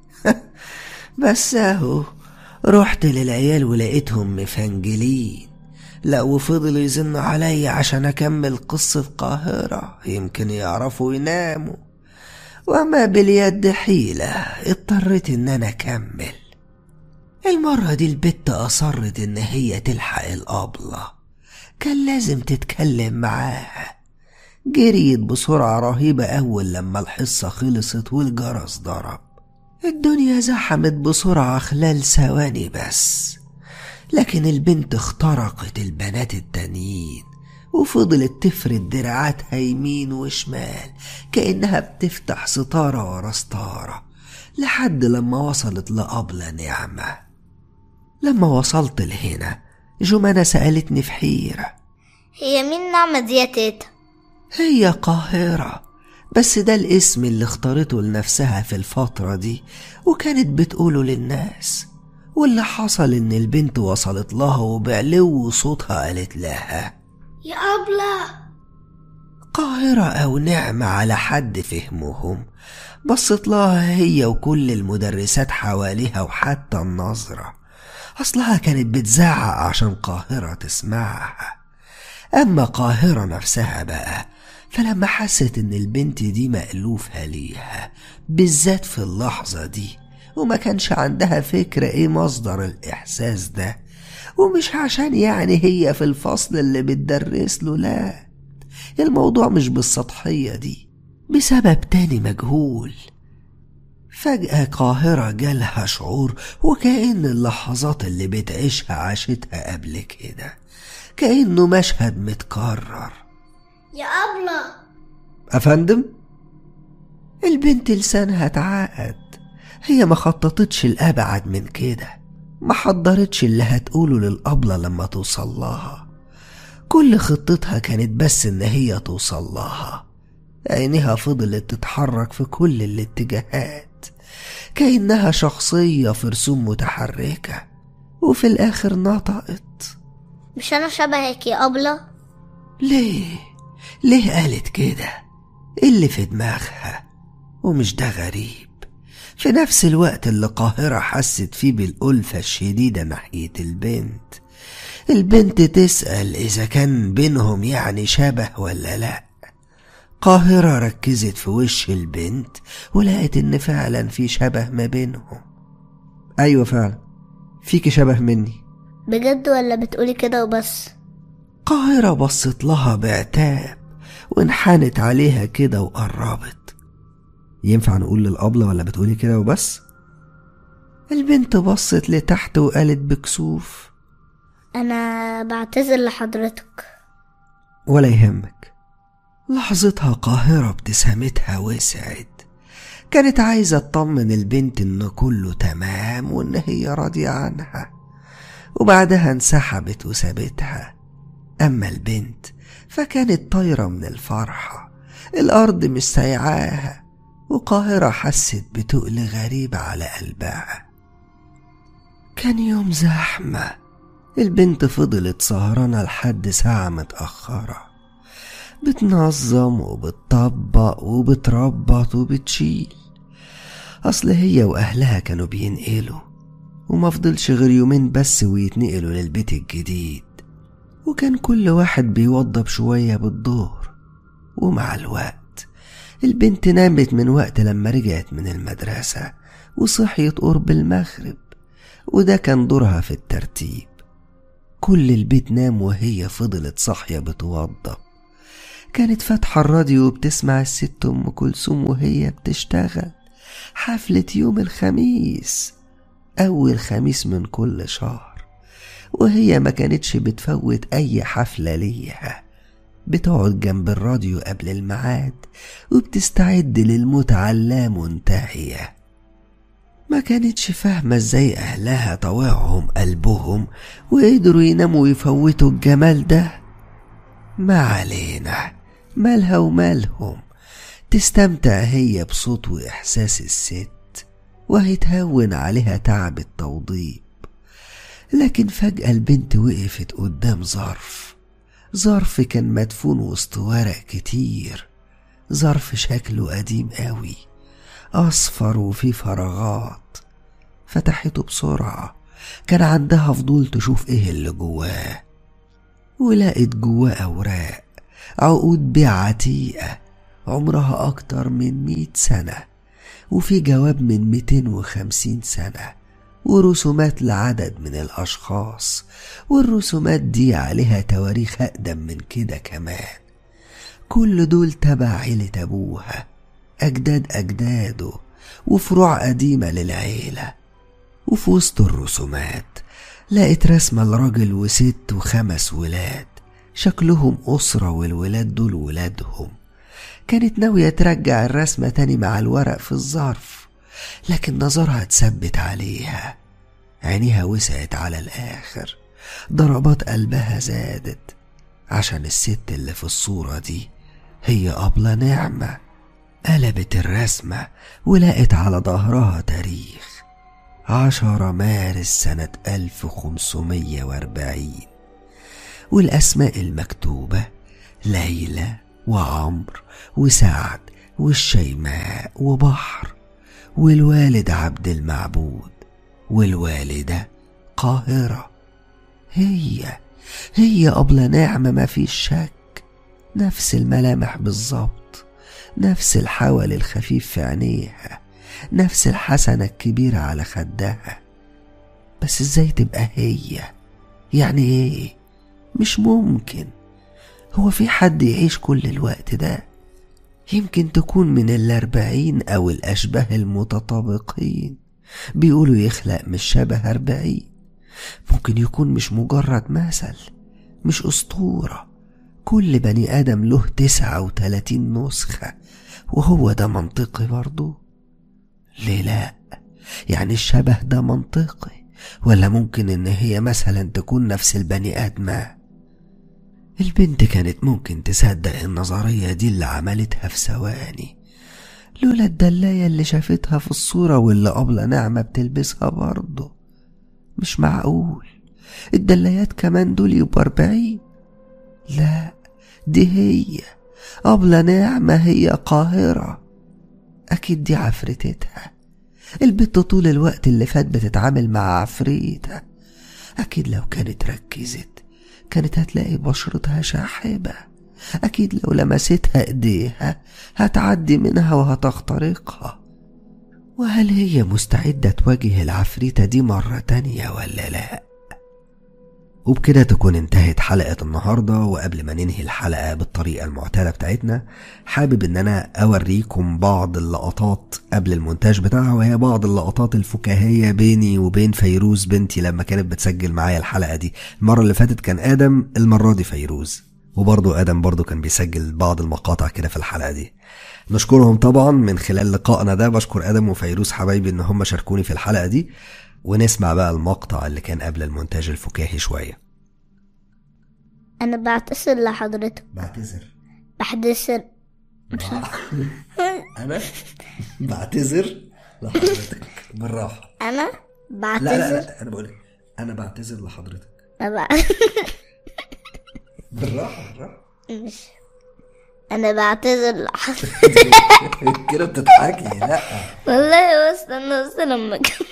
بس اهو رحت للعيال ولقيتهم مفنجلين لا وفضلوا يزنوا عليا عشان اكمل قصة القاهرة يمكن يعرفوا يناموا وما باليد حيلة اضطريت ان انا اكمل المرة دي البت اصرت ان هي تلحق الابلة كان لازم تتكلم معاها جريت بسرعة رهيبة أول لما الحصة خلصت والجرس ضرب الدنيا زحمت بسرعة خلال ثواني بس لكن البنت اخترقت البنات التانيين وفضلت تفرد دراعاتها يمين وشمال كأنها بتفتح ستارة ورا ستارة لحد لما وصلت لأبلة نعمة لما وصلت لهنا جمانة سألتني في حيرة هي مين نعمة دي يا تيتا هي قاهرة بس ده الاسم اللي اختارته لنفسها في الفترة دي وكانت بتقوله للناس واللي حصل ان البنت وصلت لها وبعلو صوتها قالت لها يا أبلة قاهرة أو نعمة على حد فهمهم بصت لها هي وكل المدرسات حواليها وحتى النظرة أصلها كانت بتزعق عشان قاهرة تسمعها أما قاهرة نفسها بقى فلما حست إن البنت دي مألوفة ليها بالذات في اللحظة دي وما كانش عندها فكرة إيه مصدر الإحساس ده ومش عشان يعني هي في الفصل اللي بتدرس له لا الموضوع مش بالسطحية دي بسبب تاني مجهول فجأة قاهرة جالها شعور وكأن اللحظات اللي بتعيشها عاشتها قبل كده كأنه مشهد متكرر يا أبلة أفندم البنت لسانها اتعقد هي ما خططتش الأبعد من كده ما حضرتش اللي هتقوله للأبلة لما توصل لها كل خطتها كانت بس إن هي توصل لها عينيها فضلت تتحرك في كل الاتجاهات كأنها شخصية في رسوم متحركة وفي الآخر نطقت مش أنا شبهك يا أبلة ليه؟ ليه قالت كده؟ إيه اللي في دماغها؟ ومش ده غريب في نفس الوقت اللي قاهرة حست فيه بالألفة الشديدة ناحية البنت البنت تسأل إذا كان بينهم يعني شبه ولا لأ قاهرة ركزت في وش البنت ولقت إن فعلا في شبه ما بينهم أيوة فعلا فيكي شبه مني بجد ولا بتقولي كده وبس قاهرة بصت لها بعتاب وانحنت عليها كده وقربت ينفع نقول للأبلة ولا بتقولي كده وبس؟ البنت بصت لتحت وقالت بكسوف أنا بعتذر لحضرتك ولا يهمك لحظتها قاهرة ابتسامتها وسعت كانت عايزة تطمن البنت إن كله تمام وإن هي راضية عنها وبعدها انسحبت وسابتها أما البنت فكانت طايرة من الفرحة الأرض مش سايعاها وقاهرة حست بتقل غريب على قلبها كان يوم زحمة البنت فضلت سهرانة لحد ساعة متأخرة بتنظم وبتطبق وبتربط وبتشيل أصل هي وأهلها كانوا بينقلوا وما فضلش غير يومين بس ويتنقلوا للبيت الجديد وكان كل واحد بيوضب شوية بالظهر ومع الوقت البنت نامت من وقت لما رجعت من المدرسة وصحيت قرب المغرب وده كان دورها في الترتيب كل البيت نام وهي فضلت صاحية بتوضب كانت فاتحة الراديو وبتسمع الست أم كلثوم وهي بتشتغل حفلة يوم الخميس أول خميس من كل شهر وهي ما كانتش بتفوت أي حفلة ليها بتقعد جنب الراديو قبل الميعاد وبتستعد للمتعة اللامنتهية ما كانتش فاهمة ازاي أهلها طوعهم قلبهم وقدروا يناموا ويفوتوا الجمال ده ما علينا مالها ومالهم تستمتع هي بصوت وإحساس الست وهيتهون عليها تعب التوضيب لكن فجأة البنت وقفت قدام ظرف ظرف كان مدفون وسط ورق كتير ظرف شكله قديم قوي أصفر وفيه فراغات فتحته بسرعة كان عندها فضول تشوف ايه اللي جواه ولقت جواه أوراق عقود بيع عتيقة عمرها أكتر من مئة سنة وفي جواب من ميتين وخمسين سنة ورسومات لعدد من الأشخاص والرسومات دي عليها تواريخ أقدم من كده كمان كل دول تبع عيلة أبوها أجداد أجداده وفروع قديمة للعيلة وفي وسط الرسومات لقيت رسمة لراجل وست وخمس ولاد شكلهم أسرة والولاد دول ولادهم كانت ناوية ترجع الرسمة تاني مع الورق في الظرف لكن نظرها اتثبت عليها عينيها وسعت على الآخر ضربات قلبها زادت عشان الست اللي في الصورة دي هي أبلة نعمة قلبت الرسمة ولقت على ظهرها تاريخ عشرة مارس سنة ألف وخمسمية وأربعين والأسماء المكتوبة ليلى وعمر وسعد والشيماء وبحر والوالد عبد المعبود والوالدة قاهرة هي هي أبلة نعمة ما فيش شك نفس الملامح بالظبط نفس الحول الخفيف في عينيها نفس الحسنة الكبيرة على خدها بس ازاي تبقى هي يعني ايه مش ممكن هو في حد يعيش كل الوقت ده يمكن تكون من الأربعين أو الأشباه المتطابقين بيقولوا يخلق مش شبه أربعين ممكن يكون مش مجرد مثل مش أسطورة كل بني آدم له تسعة وتلاتين نسخة وهو ده منطقي برضو ليه لا يعني الشبه ده منطقي ولا ممكن ان هي مثلا تكون نفس البني ادمه البنت كانت ممكن تصدق النظرية دي اللي عملتها في ثواني لولا الدلاية اللي شافتها في الصورة واللي أبلة نعمة بتلبسها برضه مش معقول الدلايات كمان دول يبقوا أربعين لا دي هي أبلة نعمة هي قاهرة أكيد دي عفريتتها البت طول الوقت اللي فات بتتعامل مع عفريتها أكيد لو كانت ركزت كانت هتلاقي بشرتها شاحبة أكيد لو لمستها إيديها هتعدي منها وهتخترقها وهل هي مستعدة تواجه العفريتة دي مرة تانية ولا لا؟ وبكده تكون انتهت حلقة النهاردة وقبل ما ننهي الحلقة بالطريقة المعتادة بتاعتنا حابب ان انا اوريكم بعض اللقطات قبل المونتاج بتاعها وهي بعض اللقطات الفكاهية بيني وبين فيروز بنتي لما كانت بتسجل معايا الحلقة دي المرة اللي فاتت كان ادم المرة دي فيروز وبرضه ادم برضه كان بيسجل بعض المقاطع كده في الحلقة دي نشكرهم طبعا من خلال لقائنا ده بشكر ادم وفيروز حبايبي ان هم شاركوني في الحلقة دي ونسمع بقى المقطع اللي كان قبل المونتاج الفكاهي شوية أنا بعتذر لحضرتك بعتذر بحدثر انا بعتذر لحضرتك بالراحة أنا لا بعتذر لا لا انا بقول انا بعتذر لحضرتك أنا بالراحة بالراحة مش أنا بعتذر لحضرتك كده بتضحكي لا والله استنى بس لما أكمل.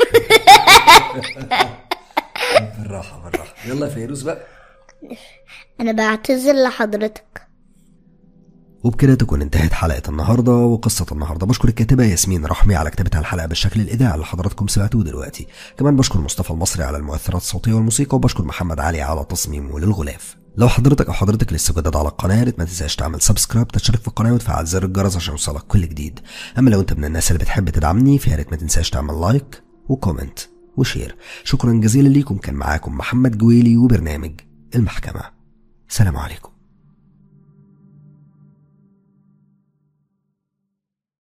بالراحة بالراحة يلا يا فيروز بقى أنا بعتذر لحضرتك وبكده تكون انتهت حلقة النهاردة وقصة النهاردة بشكر الكاتبة ياسمين رحمي على كتابتها الحلقة بالشكل الإذاعي اللي حضراتكم سمعتوه دلوقتي كمان بشكر مصطفى المصري على المؤثرات الصوتية والموسيقى وبشكر محمد علي على تصميمه للغلاف لو حضرتك او حضرتك لسه جديد على القناه يا ريت ما تنساش تعمل سبسكرايب تشترك في القناه وتفعل زر الجرس عشان يوصلك كل جديد اما لو انت من الناس اللي بتحب تدعمني فيا ريت ما تنساش تعمل لايك وكومنت وشير شكرا جزيلا ليكم كان معاكم محمد جويلي وبرنامج المحكمه سلام عليكم